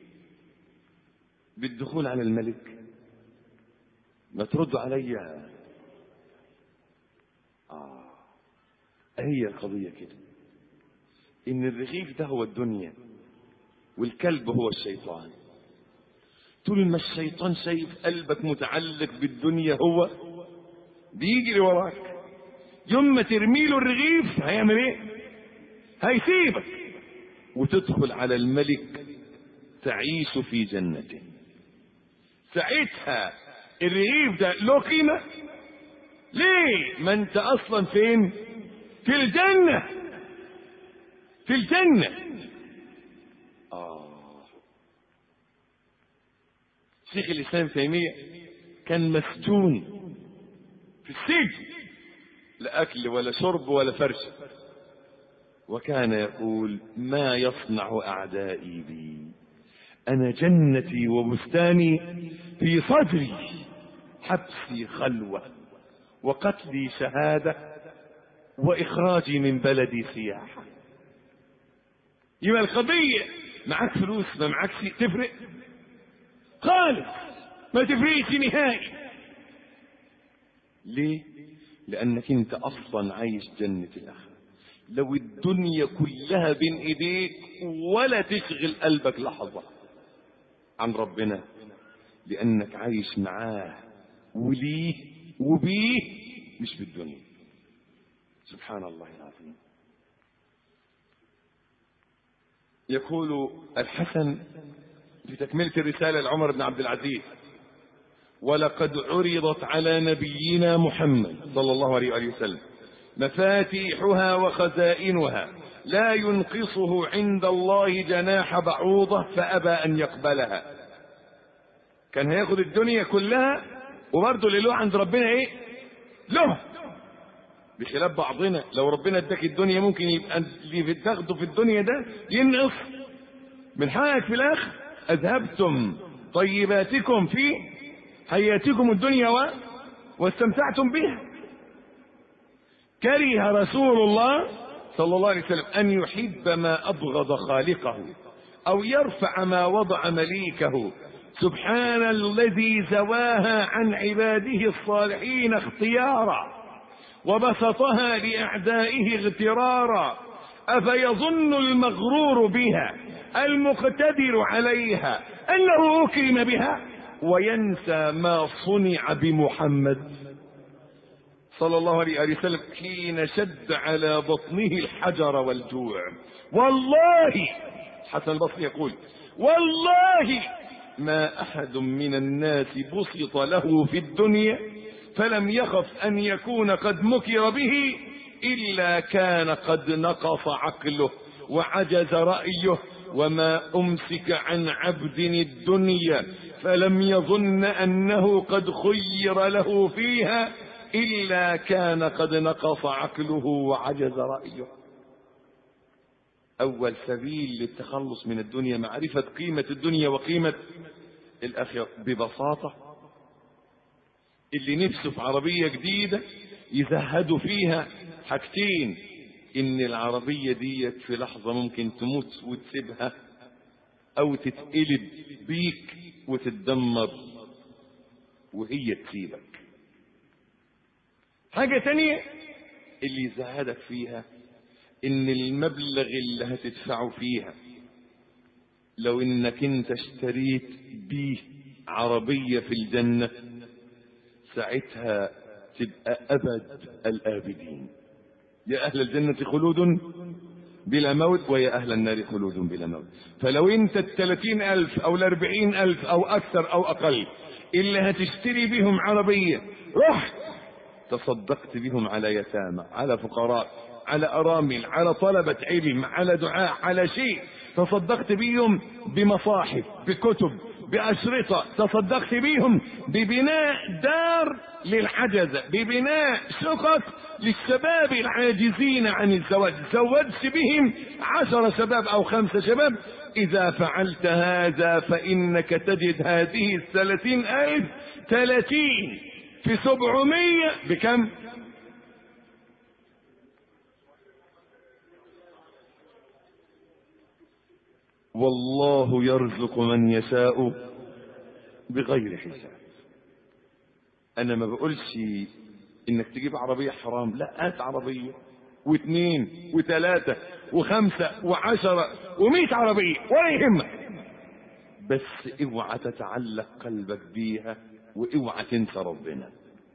بالدخول على الملك ما تردوا عليا آه. هي القضية كده إن الرغيف ده هو الدنيا والكلب هو الشيطان طول ما الشيطان شايف قلبك متعلق بالدنيا هو بيجري وراك يوم ما ترمي له الرغيف هيعمل ايه هيسيبك وتدخل على الملك تعيش في جنته ساعتها الرغيف ده له قيمة ليه ما انت اصلا فين في الجنة في الجنة آه. شيخ الإسلام تيمية كان مسجون في السجن لا أكل ولا شرب ولا فرش وكان يقول ما يصنع أعدائي بي أنا جنتي وبستاني في صدري حبسي خلوة وقتلي شهادة وإخراجي من بلدي سياحة يبقى القضية معاك فلوس ما معاكش تفرق خالص ما تفرقش نهائي ليه لأنك أنت أصلا عايش جنة الآخرة لو الدنيا كلها بين إيديك ولا تشغل قلبك لحظة عن ربنا لأنك عايش معاه وليه وبيه مش بالدنيا سبحان الله العظيم يقول الحسن في تكملة الرسالة لعمر بن عبد العزيز ولقد عرضت على نبينا محمد صلى الله عليه وآله وسلم مفاتيحها وخزائنها لا ينقصه عند الله جناح بعوضة فأبى أن يقبلها كان هياخد الدنيا كلها وبرضه اللي له عند ربنا ايه له بخلاف بعضنا لو ربنا اداك الدنيا ممكن يبقى اللي بتاخده في الدنيا ده ينقص من حقك في الاخر اذهبتم طيباتكم في حياتكم الدنيا و... واستمتعتم بها كره رسول الله صلى الله عليه وسلم ان يحب ما ابغض خالقه او يرفع ما وضع مليكه سبحان الذي زواها عن عباده الصالحين اختيارا وبسطها لاعدائه اغترارا افيظن المغرور بها المقتدر عليها انه اكرم بها وينسى ما صنع بمحمد صلى الله عليه وسلم حين شد على بطنه الحجر والجوع والله حسن البصري يقول والله ما احد من الناس بسط له في الدنيا فلم يخف ان يكون قد مكر به الا كان قد نقص عقله وعجز رايه وما امسك عن عبد الدنيا فلم يظن انه قد خير له فيها الا كان قد نقص عقله وعجز رايه اول سبيل للتخلص من الدنيا معرفه قيمه الدنيا وقيمه الاخره ببساطه اللي نفسه في عربيه جديده يزهدوا فيها حاجتين ان العربيه ديت في لحظه ممكن تموت وتسيبها او تتقلب بيك وتتدمر وهي تسيبك حاجة تانية اللي يزهدك فيها ان المبلغ اللي هتدفعه فيها لو انك انت اشتريت بيه عربية في الجنة ساعتها تبقى ابد الابدين يا اهل الجنة خلود بلا موت ويا أهل النار خلود بلا موت فلو أنت الثلاثين ألف أو الأربعين ألف أو أكثر أو أقل اللي هتشتري بهم عربية رحت تصدقت بهم على يتامى على فقراء على أرامل على طلبة علم على دعاء على شيء تصدقت بهم بمصاحف بكتب بأشرطة تصدقت بيهم ببناء دار للعجزة ببناء شقق للشباب العاجزين عن الزواج زوجت بهم عشر شباب أو خمسة شباب إذا فعلت هذا فإنك تجد هذه الثلاثين ألف ثلاثين في سبعمية بكم والله يرزق من يشاء بغير حساب انا ما بقولش انك تجيب عربية حرام لا هات عربية واثنين وثلاثة وخمسة وعشرة ومئة عربية ولا يهمك بس اوعى تتعلق قلبك بيها واوعى تنسى ربنا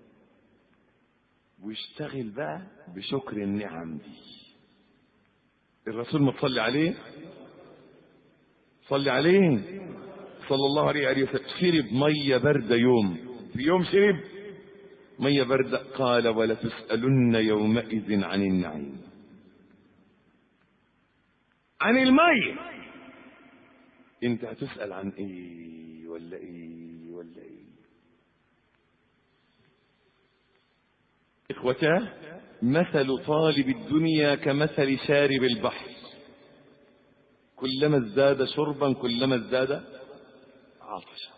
واشتغل بقى بشكر النعم دي الرسول ما تصلي عليه صلي عليه صلى الله عليه وسلم شرب مية باردة يوم في يوم شرب مية باردة قال ولا تسألن يومئذ عن النعيم عن المية انت هتسأل عن ايه ولا ايه ولا ايه اخوتاه مثل طالب الدنيا كمثل شارب البحر كلما ازداد شربا كلما ازداد عطشا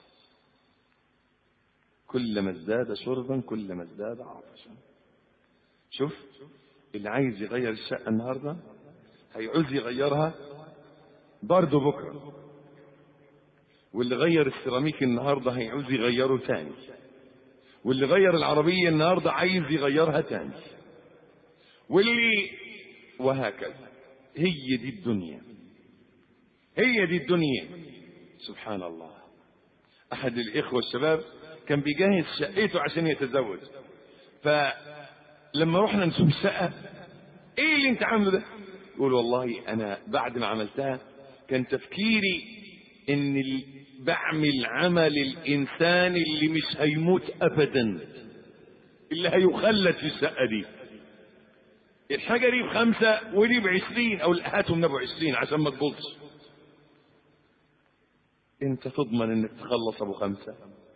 كلما ازداد شربا كلما ازداد عطشا شوف اللي عايز يغير الشقة النهاردة هيعوز يغيرها برضه بكرة واللي غير السيراميك النهاردة هيعوز يغيره تاني واللي غير العربية النهاردة عايز يغيرها تاني واللي وهكذا هي دي الدنيا هي دي الدنيا سبحان الله احد الاخوة الشباب كان بيجهز شقته عشان يتزوج فلما رحنا نشوف الشقة ايه اللي انت عامله ده يقول والله انا بعد ما عملتها كان تفكيري ان ال- بعمل عمل الانسان اللي مش هيموت ابدا اللي هيخلد في الشقة دي الحاجة دي بخمسة ودي بعشرين او هاتهم نبو عشرين عشان ما تبوظش انت تضمن انك تخلص ابو خمسة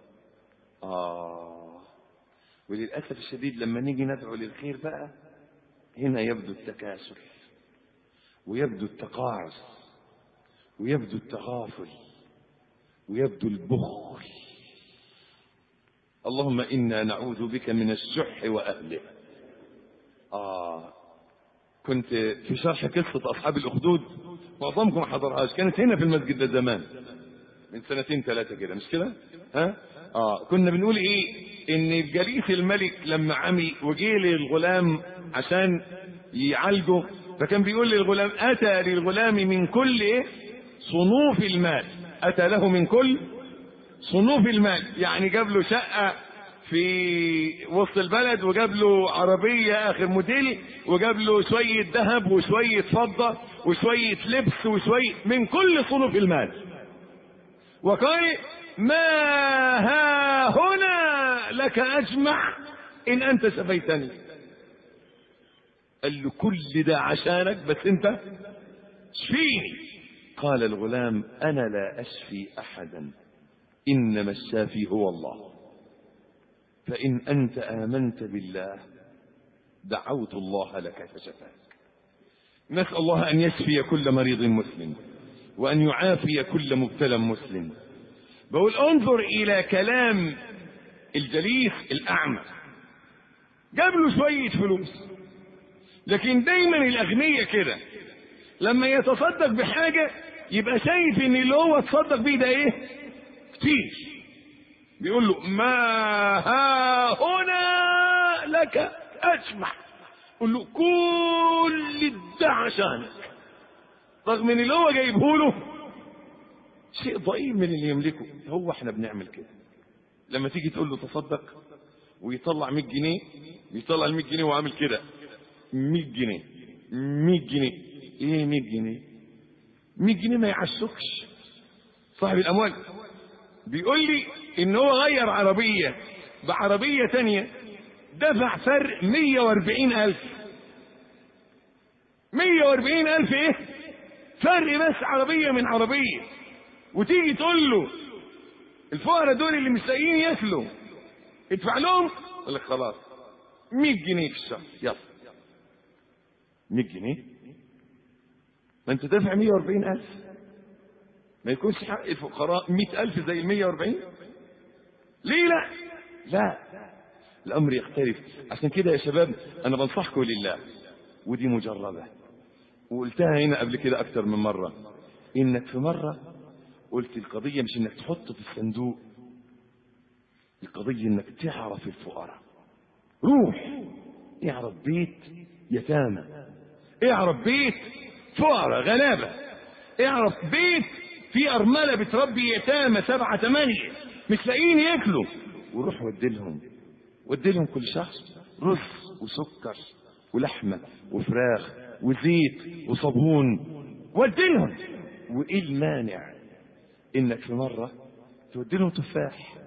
اه وللأسف الشديد لما نيجي ندعو للخير بقى هنا يبدو التكاسل ويبدو التقاعس ويبدو التغافل ويبدو البخل اللهم إنا نعوذ بك من الشح وأهله آه كنت في شرح قصة أصحاب الأخدود معظمكم ما حضرهاش كانت هنا في المسجد ده زمان من سنتين ثلاثة كده مش كده؟ ها؟ اه كنا بنقول ايه؟ ان جليس الملك لما عمي وجه للغلام عشان يعالجه فكان بيقول للغلام اتى للغلام من كل ايه؟ صنوف المال اتى له من كل صنوف المال يعني جاب له شقة في وسط البلد وجاب له عربية آخر موديل وجاب له شوية ذهب وشوية فضة وشوية لبس وشوية من كل صنوف المال وقال ما ها هنا لك أجمع إن أنت شفيتني قال له كل ده عشانك بس أنت شفيني قال الغلام أنا لا أشفي أحدا إنما الشافي هو الله فإن أنت آمنت بالله دعوت الله لك فشفاك نسأل الله أن يشفي كل مريض مسلم وأن يعافي كل مبتلى مسلم بقول انظر إلى كلام الجليس الأعمى جاب له شوية فلوس لكن دايما الأغنياء كده لما يتصدق بحاجة يبقى شايف ان اللي هو تصدق بيه ده ايه كتير بيقول له ما ها هنا لك اجمع قول له كل ده عشانك رغم ان اللي هو جايبه له شيء ضئيل من اللي يملكه هو احنا بنعمل كده لما تيجي تقول له تصدق ويطلع 100 جنيه بيطلع ال 100 جنيه وعامل كده 100 جنيه 100 جنيه ايه 100 جنيه 100 جنيه ما يعشكش صاحب الاموال بيقول لي ان هو غير عربية بعربية تانية دفع فرق 140 الف 140 الف ايه فرق بس عربية من عربية وتيجي تقول له الفقراء دول اللي مش لاقيين ياكلوا ادفع لهم يقول لك خلاص 100 جنيه في الشهر يلا 100 جنيه ما انت دافع 140 الف ما يكونش حق الفقراء 100 الف زي ال 140 ليه لا لا الامر يختلف عشان كده يا شباب انا بنصحكم لله ودي مجربه وقلتها هنا قبل كده اكتر من مره انك في مره قلت القضيه مش انك تحط في الصندوق القضيه انك تعرف الفقراء روح اعرف بيت يتامى اعرف بيت فقراء غلابه اعرف بيت في ارمله بتربي يتامى سبعه ثمانيه مش لاقيين ياكلوا وروح وديلهم وديلهم كل شهر رز وسكر ولحمه وفراخ وزيت وصابون وديلهم وايه المانع انك في مره توديلهم تفاح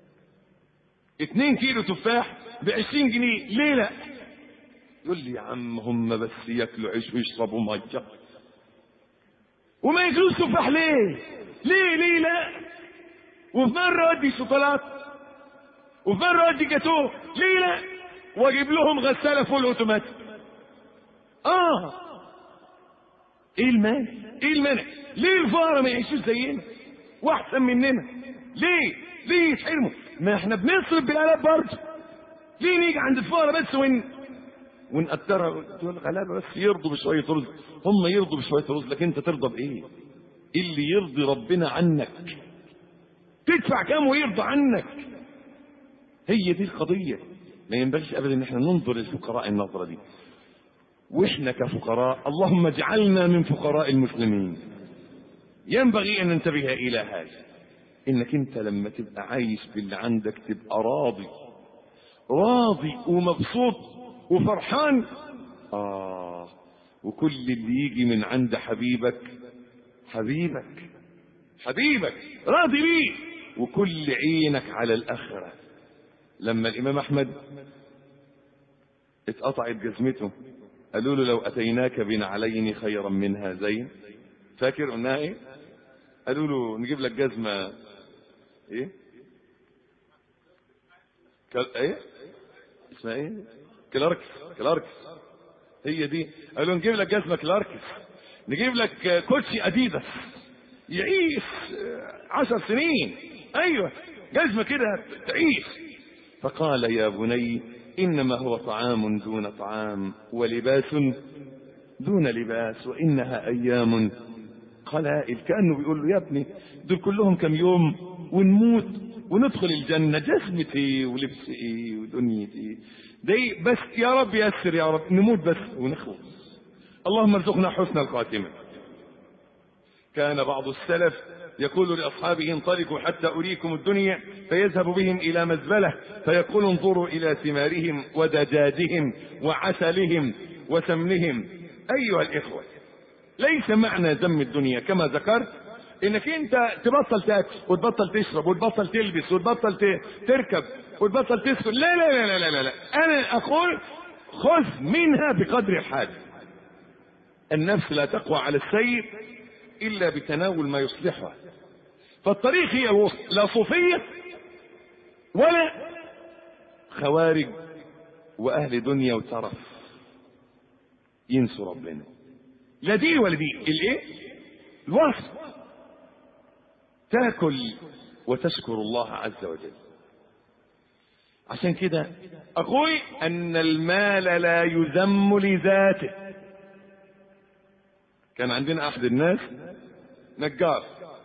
اتنين كيلو تفاح بعشرين جنيه ليه لا يقول لي يا عم هم بس ياكلوا عيش ويشربوا ميه وما ياكلوش تفاح ليه ليه ليه لا وفي مره ادي شوكولاته وفي مره ادي جاتوه ليه لا واجيب لهم غساله فول اوتوماتيك اه ايه المانع ايه المانع ليه الفقراء ما يعيشوش زينا واحسن مننا ليه ليه يتحرموا ما احنا بنصرف بالالاف برضه ليه نيجي عند الفقراء بس ون ونقدرها تقول غلابه بس يرضوا بشويه رز هم يرضوا بشويه رز لكن انت ترضى بايه اللي يرضي ربنا عنك تدفع كام ويرضى عنك هي دي القضيه ما ينبغيش ابدا ان احنا ننظر للفقراء النظره دي واحنا كفقراء اللهم اجعلنا من فقراء المسلمين ينبغي ان ننتبه الى هذا انك انت لما تبقى عايش باللي عندك تبقى راضي راضي ومبسوط وفرحان آه وكل اللي يجي من عند حبيبك حبيبك حبيبك راضي بيه وكل عينك على الآخرة لما الإمام أحمد اتقطعت جزمته قالوا له لو أتيناك بنعلين خيرا من هذين فاكر قلناها ايه قالوا له نجيب لك جزمة ايه كل... ايه اسمها ايه كلاركس كلاركس هي دي قالوا نجيب لك جزمة كلاركس نجيب لك كوتشي اديداس يعيش عشر سنين ايوه جزمة كده تعيش فقال يا بني انما هو طعام دون طعام ولباس دون لباس وانها ايام قلائل كانه بيقول له يا ابني دول كلهم كم يوم ونموت وندخل الجنه جزمتي ايه ولبس ايه ودنيتي ايه دي بس يا رب يسر يا رب نموت بس ونخلص اللهم ارزقنا حسن الخاتمه كان بعض السلف يقول لأصحابه انطلقوا حتى أريكم الدنيا فيذهب بهم إلى مزبلة فيقول انظروا إلى ثمارهم ودجاجهم وعسلهم وسمنهم أيها الإخوة ليس معنى ذم الدنيا كما ذكرت انك انت تبطل تاكل وتبطل تشرب وتبطل تلبس وتبطل تركب وتبطل تسكن لا لا لا لا لا لا انا اقول خذ منها بقدر الحاجه النفس لا تقوى على السير الا بتناول ما يصلحها فالطريق هي الوسط لا صوفيه ولا خوارج واهل دنيا وترف ينسوا ربنا لا دي ولا دي الايه الوسط تاكل وتشكر الله عز وجل عشان كده اقول ان المال لا يذم لذاته كان عندنا احد الناس نجار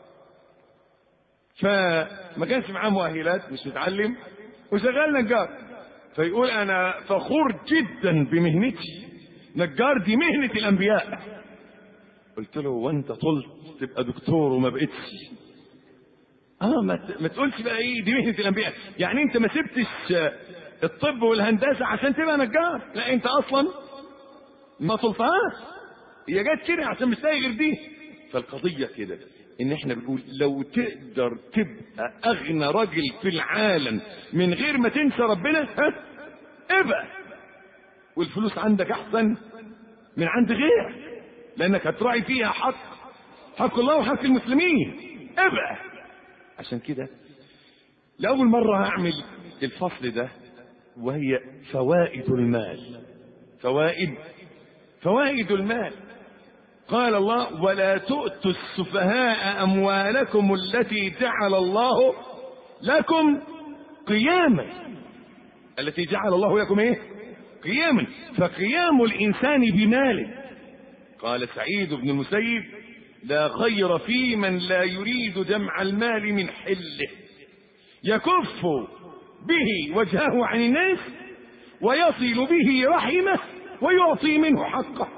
فما كانش معاه مؤهلات مش متعلم وشغال نجار فيقول انا فخور جدا بمهنتي نجار دي مهنة الانبياء قلت له وانت طلت تبقى دكتور وما بقتش اه ما, ما تقولش بقى ايه دي مهنة الانبياء يعني انت ما سبتش الطب والهندسة عشان تبقى نجار لا انت اصلا ما طلتهاش هي جت كده عشان مش لاقي غير دي فالقضية كده ان احنا بنقول لو تقدر تبقى اغنى راجل في العالم من غير ما تنسى ربنا ها ابقى والفلوس عندك احسن من عند غيرك لانك هتراعي فيها حق حق الله وحق المسلمين ابقى عشان كده لأول مرة هعمل الفصل ده وهي فوائد المال فوائد فوائد المال قال الله ولا تؤتوا السفهاء أموالكم التي جعل الله لكم قياما التي جعل الله لكم ايه قياما فقيام الإنسان بماله قال سعيد بن المسيب لا خير في من لا يريد جمع المال من حله يكف به وجهه عن الناس ويصل به رحمه ويعطي منه حقه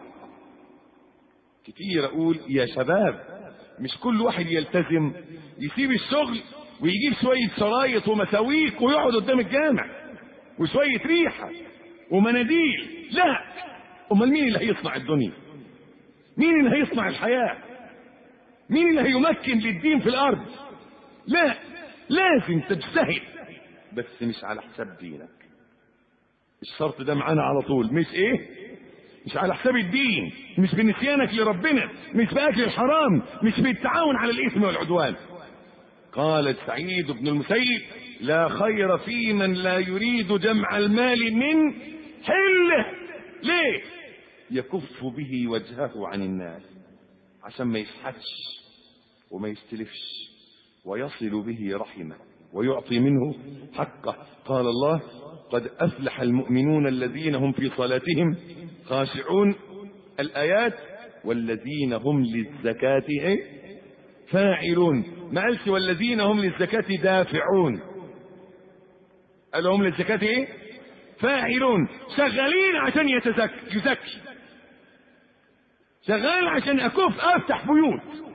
كتير اقول يا شباب مش كل واحد يلتزم يسيب الشغل ويجيب شوية شرايط ومساويك ويقعد قدام الجامع وشوية ريحة ومناديل لا امال مين اللي هيصنع الدنيا مين اللي هيصنع الحياة مين اللي هيمكن للدين في الارض لا لازم تجتهد بس مش على حساب دينك الشرط ده معانا على طول مش ايه مش على حساب الدين مش بنسيانك لربنا مش باكل الحرام مش بالتعاون على الاثم والعدوان قال سعيد بن المسيب لا خير في من لا يريد جمع المال من حله ليه يكف به وجهه عن الناس عشان ما يسحتش وما يستلفش ويصل به رحمه ويعطي منه حقه قال الله قد أفلح المؤمنون الذين هم في صلاتهم خاشعون الآيات والذين هم للزكاة فاعلون ما قالش والذين هم للزكاة دافعون قال هم للزكاة ايه فاعلون شغالين عشان يتزكي يزكي شغال عشان اكف افتح بيوت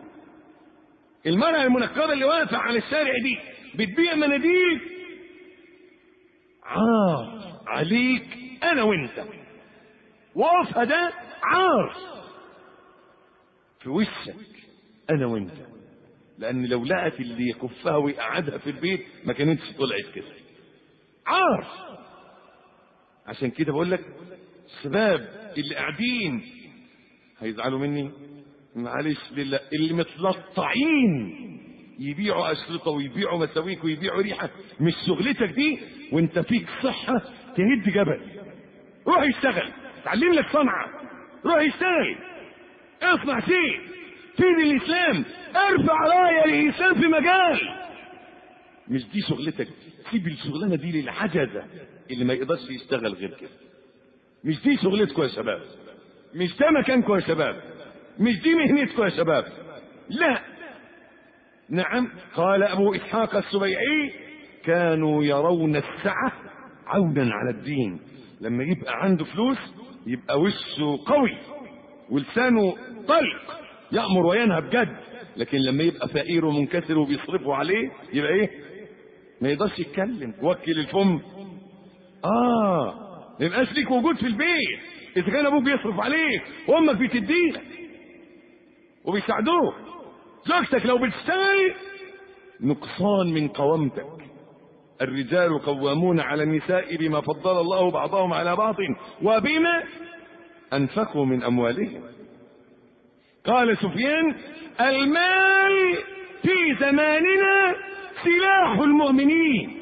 المرأة المنكرة اللي واقفة على الشارع دي بتبيع مناديل عار عليك انا وانت وقفها ده عار في وشك انا وانت لان لو لقت اللي يكفها ويقعدها في البيت ما كانتش طلعت كده عار عشان كده بقول لك الشباب اللي قاعدين هيزعلوا مني معلش لله اللي متلطعين يبيعوا أشرطة ويبيعوا مساويك ويبيعوا ريحة مش شغلتك دي وانت فيك صحة تهد جبل روح اشتغل تعلم لك صنعة روح اشتغل اصنع شيء فين الإسلام ارفع راية للإسلام في مجال مش دي شغلتك سيب الشغلانة دي للعجزة اللي ما يقدرش يشتغل غير كده مش دي شغلتكم يا شباب مش ده مكانكم يا شباب مش دي مهنتكم يا شباب لا نعم قال أبو إسحاق السبيعي كانوا يرون السعة عونا على الدين لما يبقى عنده فلوس يبقى وشه قوي ولسانه طلق يأمر وينهى بجد لكن لما يبقى فقير ومنكسر وبيصرفوا عليه يبقى ايه ما يقدرش يتكلم وكل الفم اه ما يبقاش ليك وجود في البيت اذا كان ابوك بيصرف عليك وامك بتديك وبيساعدوك زوجتك لو بتشتغل نقصان من قوامتك الرجال قوامون على النساء بما فضل الله بعضهم على بعض وبما انفقوا من اموالهم قال سفيان المال في زماننا سلاح المؤمنين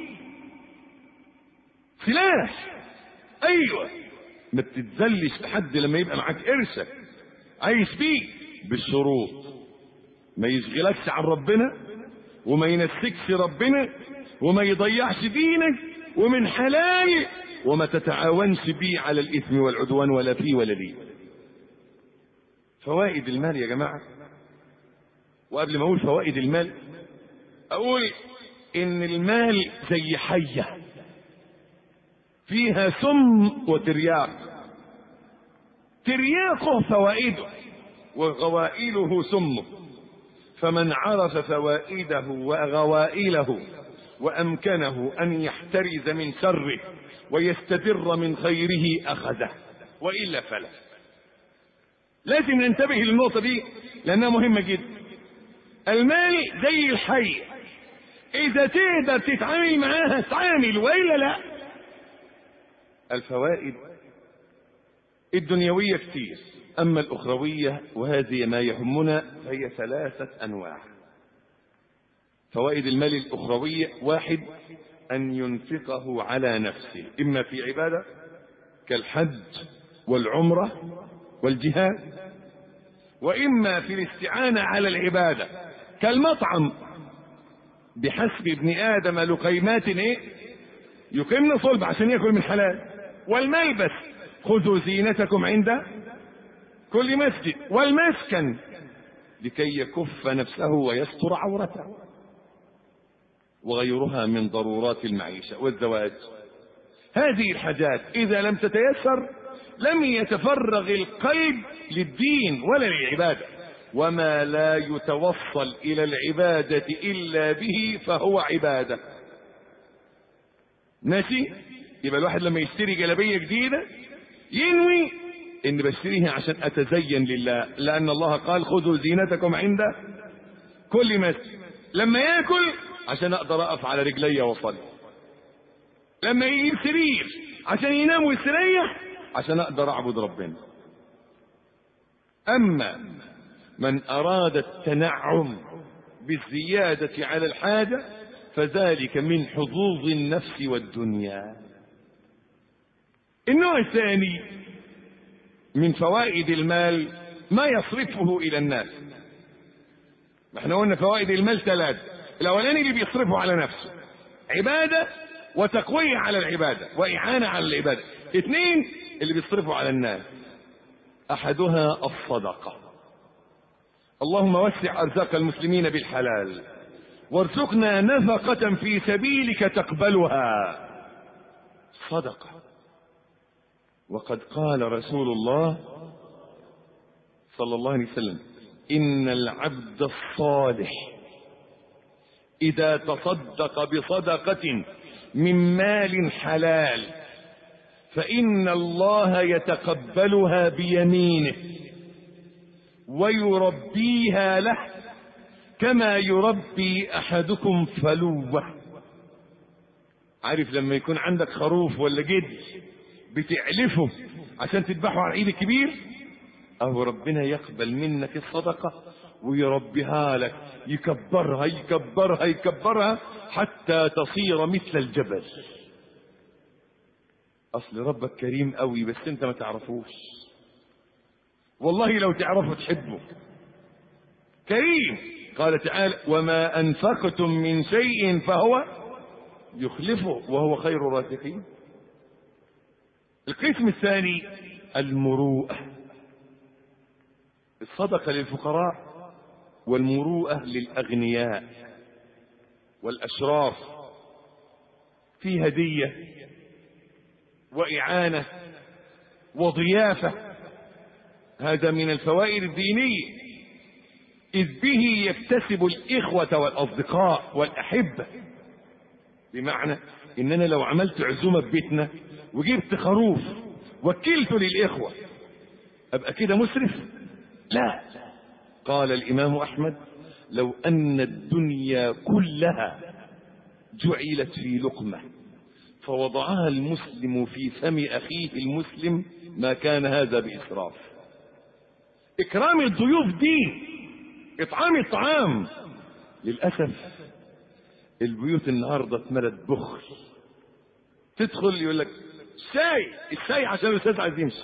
سلاح ايوه ما بتتذلش لحد لما يبقى معاك قرشك عايش بيه بالشروط ما يشغلكش عن ربنا وما ينسكش ربنا وما يضيعش دينك ومن حلال وما تتعاونش بيه على الاثم والعدوان ولا فيه ولا ليه فوائد المال يا جماعه وقبل ما اقول فوائد المال اقول ان المال زي حيه فيها سم وترياق ترياقه فوائده وغوائله سمه فمن عرف فوائده وغوائله وامكنه ان يحترز من شره ويستدر من خيره اخذه والا فلا لازم ننتبه للنقطه دي لانها مهمه جدا المال زي الحي اذا تقدر تتعامل معاها تعامل والا لا الفوائد الدنيويه كتير اما الاخرويه وهذه ما يهمنا فهي ثلاثه انواع فوائد المال الاخرويه واحد ان ينفقه على نفسه اما في عباده كالحج والعمره والجهاد واما في الاستعانه على العباده كالمطعم بحسب ابن ادم لقيمات ايه يقيمن صلب عشان ياكل من حلال والملبس خذوا زينتكم عند كل مسجد والمسكن لكي يكف نفسه ويستر عورته وغيرها من ضرورات المعيشه والزواج هذه الحاجات اذا لم تتيسر لم يتفرغ القلب للدين ولا للعباده وما لا يتوصل الى العباده الا به فهو عباده ماشي يبقى الواحد لما يشتري جلابيه جديده ينوي ان بشتريها عشان اتزين لله لان الله قال خذوا زينتكم عند كل مسجد لما ياكل عشان اقدر اقف على رجلي واصلي لما يجيب سرير عشان ينام ويستريح عشان اقدر اعبد ربنا اما من اراد التنعم بالزياده على الحاجه فذلك من حظوظ النفس والدنيا النوع الثاني من فوائد المال ما يصرفه الى الناس ما احنا قلنا فوائد المال ثلاث الاولاني اللي بيصرفه على نفسه عباده وتقويه على العباده واعانه على العباده اثنين اللي بيصرفوا على الناس احدها الصدقه اللهم وسع ارزاق المسلمين بالحلال وارزقنا نفقه في سبيلك تقبلها صدقه وقد قال رسول الله صلى الله عليه وسلم ان العبد الصالح اذا تصدق بصدقه من مال حلال فإن الله يتقبلها بيمينه ويربيها له كما يربي أحدكم فلوه عارف لما يكون عندك خروف ولا جد بتعلفه عشان تذبحه على العيد الكبير أو ربنا يقبل منك الصدقة ويربيها لك يكبرها يكبرها يكبرها حتى تصير مثل الجبل اصل ربك كريم قوي بس انت ما تعرفوش والله لو تعرفه تحبه كريم قال تعالى وما انفقتم من شيء فهو يخلفه وهو خير الرازقين القسم الثاني المروءه الصدقه للفقراء والمروءه للاغنياء والاشراف في هديه واعانه وضيافه هذا من الفوائد الدينيه اذ به يكتسب الاخوه والاصدقاء والاحبه بمعنى ان انا لو عملت عزومه في بيتنا وجبت خروف وكلته للاخوه ابقى كده مسرف لا قال الامام احمد لو ان الدنيا كلها جعلت في لقمه فوضعها المسلم في فم اخيه المسلم ما كان هذا باسراف اكرام الضيوف دين اطعام الطعام للاسف البيوت النهارده اتملت بخل تدخل يقول لك شاي الشاي عشان الاستاذ عايز يمشي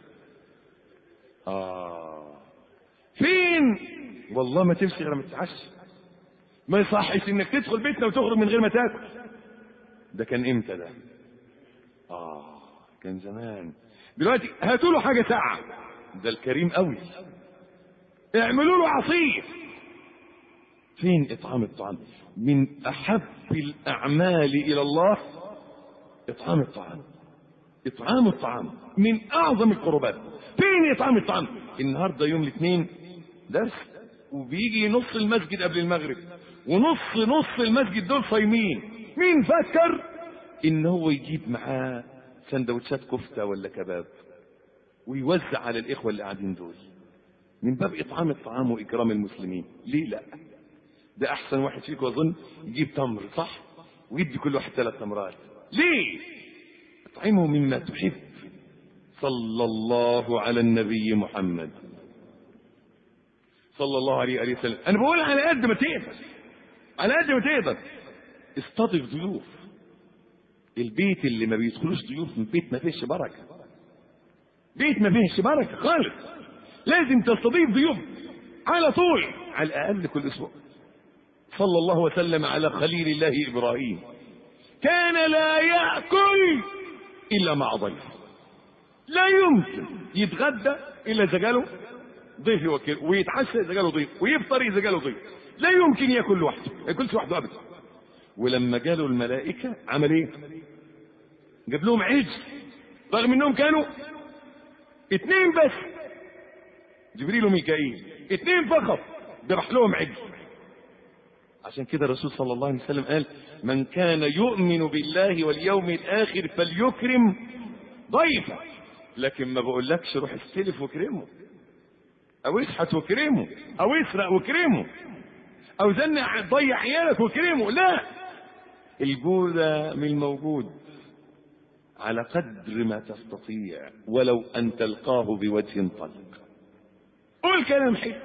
اه فين والله ما تمشي غير ما تتعشى ما يصحش انك تدخل بيتنا وتخرج من غير ما تاكل ده كان امتى ده اه كان زمان دلوقتي هاتوا له حاجه ساعه ده الكريم قوي اعملوا له عصير فين اطعام الطعام من احب الاعمال الى الله اطعام الطعام اطعام الطعام من اعظم القربات فين اطعام الطعام النهارده يوم الاثنين درس وبيجي نص المسجد قبل المغرب ونص نص المسجد دول صايمين مين فكر ان هو يجيب معاه سندوتشات كفته ولا كباب ويوزع على الاخوه اللي قاعدين دول من باب اطعام الطعام واكرام المسلمين ليه لا ده احسن واحد فيكم اظن يجيب تمر صح ويدي كل واحد ثلاث تمرات ليه اطعمه مما تحب صلى الله على النبي محمد صلى الله عليه وآله وسلم انا بقول على قد ما تقدر على قد ما تقدر استضف ضيوف البيت اللي ما بيدخلوش ضيوف من بيت ما فيهش بركه بيت ما فيهش بركه خالص لازم تستضيف ضيوف على طول على الاقل كل اسبوع صلى الله وسلم على خليل الله ابراهيم كان لا ياكل الا مع ضيف لا يمكن يتغدى الا اذا جاله ضيف يوكل ويتعشى اذا جاله ضيف ويفطر اذا جاله ضيف لا يمكن ياكل لوحده ما ياكلش لوحده ابدا ولما جاله الملائكه عمل ايه جاب لهم عجل رغم انهم كانوا اتنين بس جبريل وميكائيل اتنين فقط ذبح لهم عجل عشان كده الرسول صلى الله عليه وسلم قال من كان يؤمن بالله واليوم الاخر فليكرم ضيفه لكن ما بقولكش روح استلف واكرمه او اشحت واكرمه او اسرق واكرمه او زنع ضيع عيالك واكرمه لا الجودة من الموجود على قدر ما تستطيع ولو ان تلقاه بوجه طلق قول كلام حلو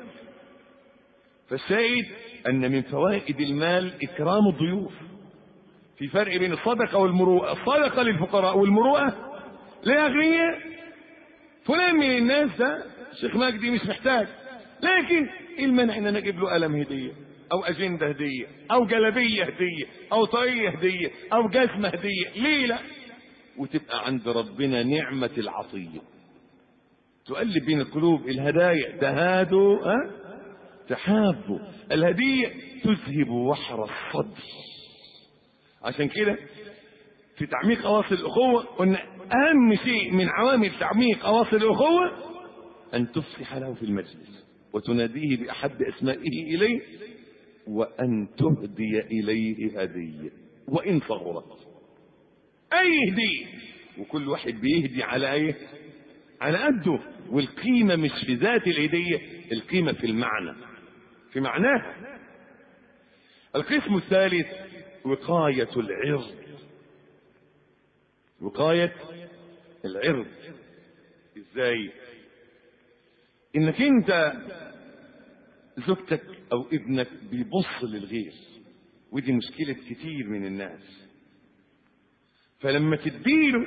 فالشاهد ان من فوائد المال اكرام الضيوف في فرق بين الصدقه والمروءه الصدقه للفقراء والمروءه لاغنياء فلان من الناس ده شيخ مجدي مش محتاج لكن ايه المانع ان انا اجيب له قلم هديه او اجنده هديه او جلبيه هديه او طاقيه هديه او جزمه هديه ليه لا وتبقى عند ربنا نعمه العطيه تؤلف بين القلوب الهدايا تهادوا ها تحابوا الهديه تذهب وحر الصدر عشان كده في تعميق اواصر الاخوه قلنا اهم شيء من عوامل تعميق اواصر الاخوه ان تفصح له في المجلس وتناديه باحب اسمائه اليه وان تهدي اليه هديه وان صغرت اي هديه وكل واحد بيهدي على ايه على قده والقيمه مش في ذات الهديه القيمه في المعنى في معناها القسم الثالث وقايه العرض وقايه العرض ازاي انك انت زوجتك او ابنك بيبص للغير ودي مشكلة كتير من الناس فلما تديله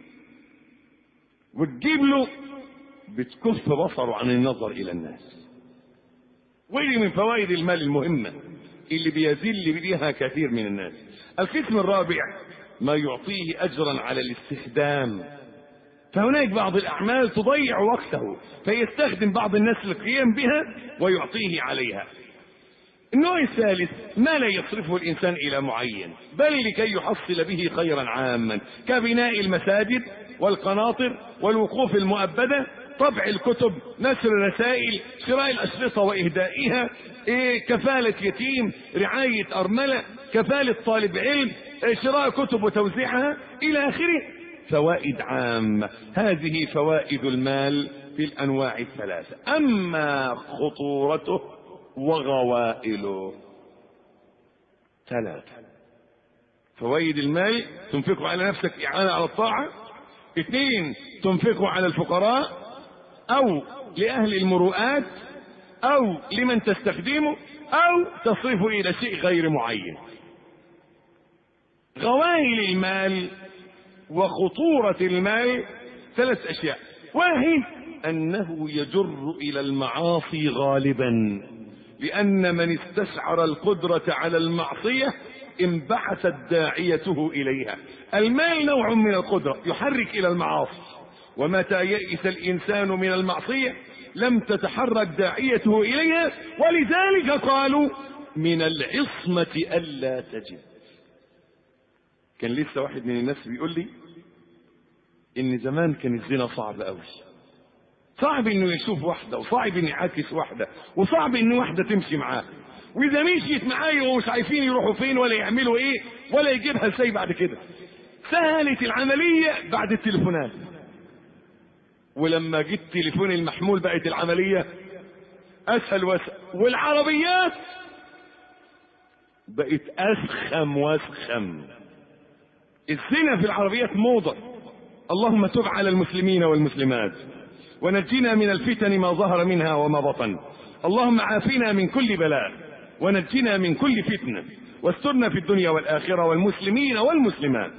وتجيب له بتكف بصره عن النظر الى الناس ودي من فوائد المال المهمة اللي بيذل بها كثير من الناس القسم الرابع ما يعطيه اجرا على الاستخدام فهناك بعض الأعمال تضيع وقته فيستخدم بعض الناس للقيام بها ويعطيه عليها النوع الثالث ما لا يصرفه الإنسان إلى معين بل لكي يحصل به خيرا عاما كبناء المساجد والقناطر والوقوف المؤبدة طبع الكتب نشر الرسائل شراء الأشرطة وإهدائها إيه كفالة يتيم رعاية أرملة كفالة طالب علم إيه شراء كتب وتوزيعها إلى آخره فوائد عامة هذه فوائد المال في الأنواع الثلاثة أما خطورته وغوائله ثلاثة فوائد المال تنفقه على نفسك إعانة على الطاعة اثنين تنفقه على الفقراء أو لأهل المروءات أو لمن تستخدمه أو تصرفه إلى شيء غير معين غوائل المال وخطورة المال ثلاث أشياء واحد أنه يجر إلى المعاصي غالبا لأن من استشعر القدرة على المعصية انبعثت داعيته إليها المال نوع من القدرة يحرك إلى المعاصي ومتى يئس الإنسان من المعصية لم تتحرك داعيته إليها ولذلك قالوا من العصمة ألا تجد كان لسه واحد من الناس بيقول لي ان زمان كان الزنا صعب قوي صعب انه يشوف واحده وصعب انه يعاكس واحده وصعب ان واحده تمشي معاه واذا مشيت معاه ومش عارفين يروحوا فين ولا يعملوا ايه ولا يجيبها ازاي بعد كده سهلت العمليه بعد التليفونات ولما جه التليفون المحمول بقت العمليه اسهل واسهل والعربيات بقت اسخم واسخم الزنا في العربيات موضه اللهم تب على المسلمين والمسلمات ونجنا من الفتن ما ظهر منها وما بطن اللهم عافنا من كل بلاء ونجنا من كل فتنة واسترنا في الدنيا والآخرة والمسلمين والمسلمات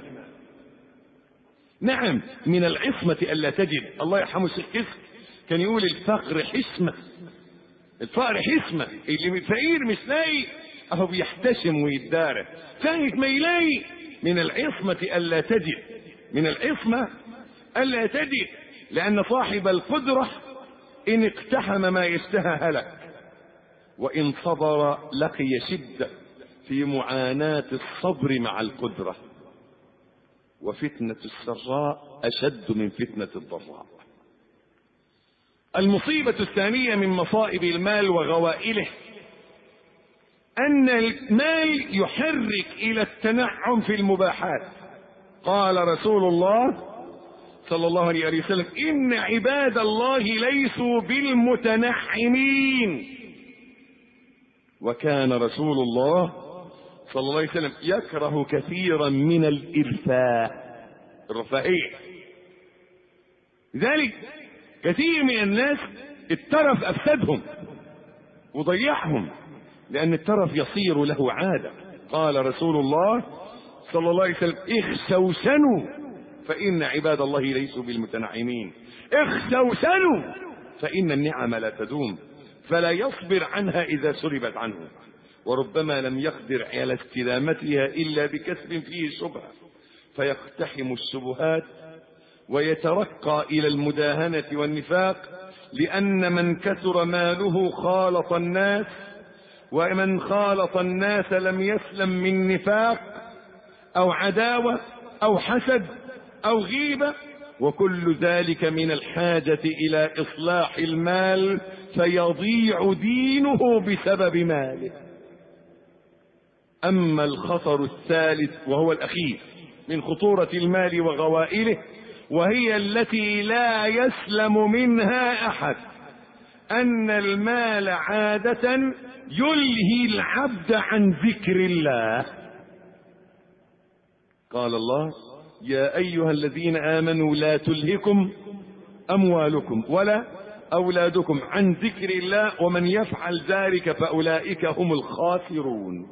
نعم من العصمة ألا تجد الله يرحمه الشيخ كسر كان يقول الفقر حسمة الفقر حسمة اللي فقير مش لاقي اهو بيحتشم ويتدارى ساعة ما يلاقي من العصمة ألا تجد من العصمة ألا تجد لأن صاحب القدرة إن اقتحم ما يشتهى هلك وإن صبر لقي شدة في معاناة الصبر مع القدرة وفتنة السراء أشد من فتنة الضراء المصيبة الثانية من مصائب المال وغوائله أن المال يحرك إلى التنعم في المباحات قال رسول الله صلى الله عليه وسلم إن عباد الله ليسوا بالمتنعمين وكان رسول الله صلى الله عليه وسلم يكره كثيرا من الإرفاء الرفاهية لذلك كثير من الناس الترف أفسدهم وضيعهم لأن الترف يصير له عادة قال رسول الله صلى الله عليه وسلم اخسوسنوا فإن عباد الله ليسوا بالمتنعمين اخسوسنوا فإن النعم لا تدوم فلا يصبر عنها إذا سلبت عنه وربما لم يقدر على استدامتها إلا بكسب فيه شبهة فيقتحم الشبهات ويترقى إلى المداهنة والنفاق لأن من كثر ماله خالط الناس ومن خالط الناس لم يسلم من نفاق أو عداوة أو حسد أو غيبة وكل ذلك من الحاجة إلى إصلاح المال فيضيع دينه بسبب ماله أما الخطر الثالث وهو الأخير من خطورة المال وغوائله وهي التي لا يسلم منها أحد أن المال عادة يلهي العبد عن ذكر الله قال الله يا أيها الذين آمنوا لا تلهكم أموالكم ولا أولادكم عن ذكر الله ومن يفعل ذلك فأولئك هم الخاسرون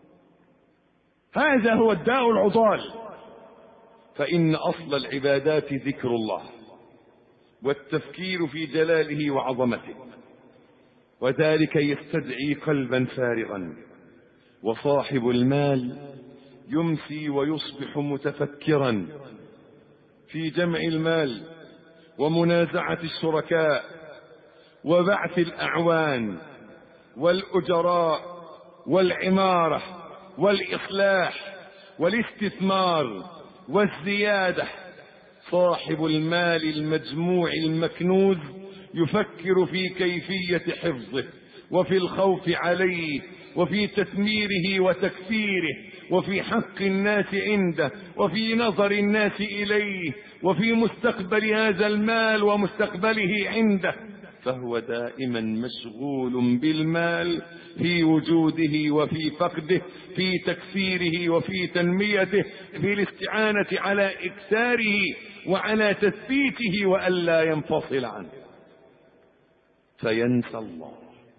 هذا هو الداء العضال فإن أصل العبادات ذكر الله والتفكير في جلاله وعظمته وذلك يستدعي قلبا فارغا وصاحب المال يمسي ويصبح متفكرا في جمع المال ومنازعة الشركاء وبعث الأعوان والأجراء والعمارة والإصلاح والاستثمار والزيادة صاحب المال المجموع المكنوز يفكر في كيفية حفظه وفي الخوف عليه وفي تثميره وتكثيره وفي حق الناس عنده وفي نظر الناس إليه وفي مستقبل هذا المال ومستقبله عنده فهو دائما مشغول بالمال في وجوده وفي فقده في تكثيره وفي تنميته في الاستعانة على إكثاره وعلى تثبيته وألا ينفصل عنه فينسى الله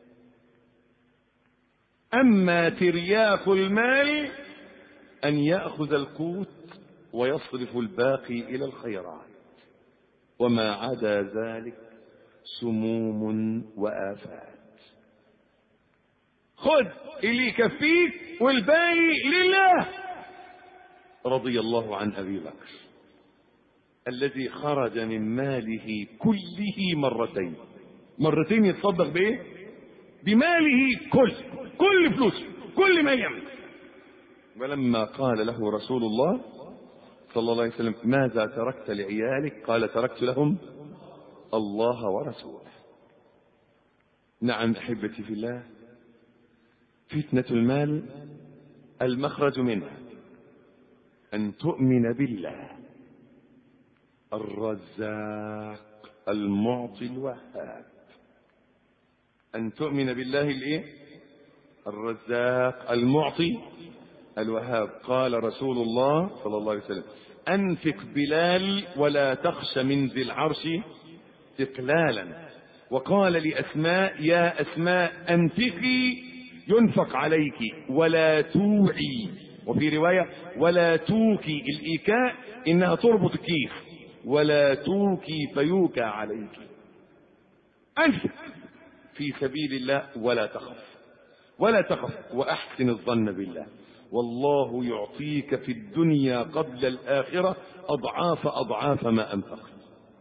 أما ترياق المال أن يأخذ القوت ويصرف الباقي إلى الخيرات وما عدا ذلك سموم وآفات خذ اللي يكفيك والباقي لله رضي الله عن أبي بكر الذي خرج من ماله كله مرتين مرتين يتصدق بايه بماله كل كل فلوسه كل ما يملك ولما قال له رسول الله صلى الله عليه وسلم ماذا تركت لعيالك قال تركت لهم الله ورسوله نعم احبتي في الله فتنه المال المخرج منها ان تؤمن بالله الرزاق المعطي الوهاب أن تؤمن بالله الإيه؟ الرزاق المعطي الوهاب قال رسول الله صلى الله عليه وسلم أنفق بلال ولا تخش من ذي العرش استقلالا وقال لأسماء يا أسماء أنفقي ينفق عليك ولا توعي وفي رواية ولا توكي الإيكاء إنها تربط الكيس ولا توكي فيوكى عليك أنفق في سبيل الله ولا تخف ولا تخف وأحسن الظن بالله والله يعطيك في الدنيا قبل الآخرة أضعاف أضعاف ما أنفقت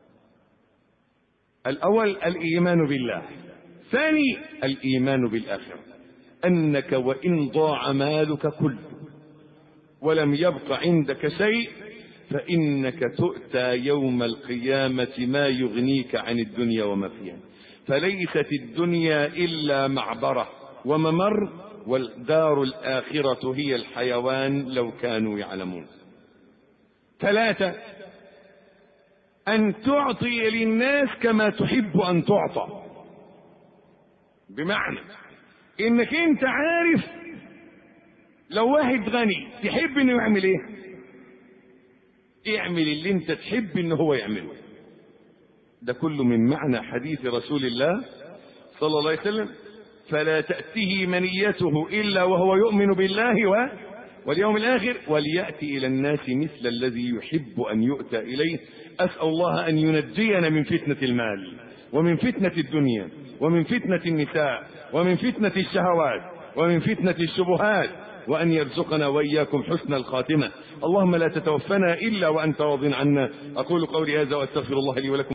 الأول الإيمان بالله ثاني الإيمان بالآخرة أنك وإن ضاع مالك كله ولم يبق عندك شيء فإنك تؤتى يوم القيامة ما يغنيك عن الدنيا وما فيها فليست الدنيا إلا معبرة وممر والدار الآخرة هي الحيوان لو كانوا يعلمون ثلاثة أن تعطي للناس كما تحب أن تعطى بمعنى إنك أنت عارف لو واحد غني تحب إنه يعمل إيه؟ اعمل اللي أنت تحب إن هو يعمله ده كله من معنى حديث رسول الله صلى الله عليه وسلم فلا تأته منيته إلا وهو يؤمن بالله و واليوم الآخر وليأتي إلى الناس مثل الذي يحب أن يؤتى إليه أسأل الله أن ينجينا من فتنة المال ومن فتنة الدنيا ومن فتنة النساء ومن فتنة الشهوات ومن فتنة الشبهات وأن يرزقنا وإياكم حسن الخاتمة اللهم لا تتوفنا إلا وأنت راض عنا أقول قولي هذا وأستغفر الله لي ولكم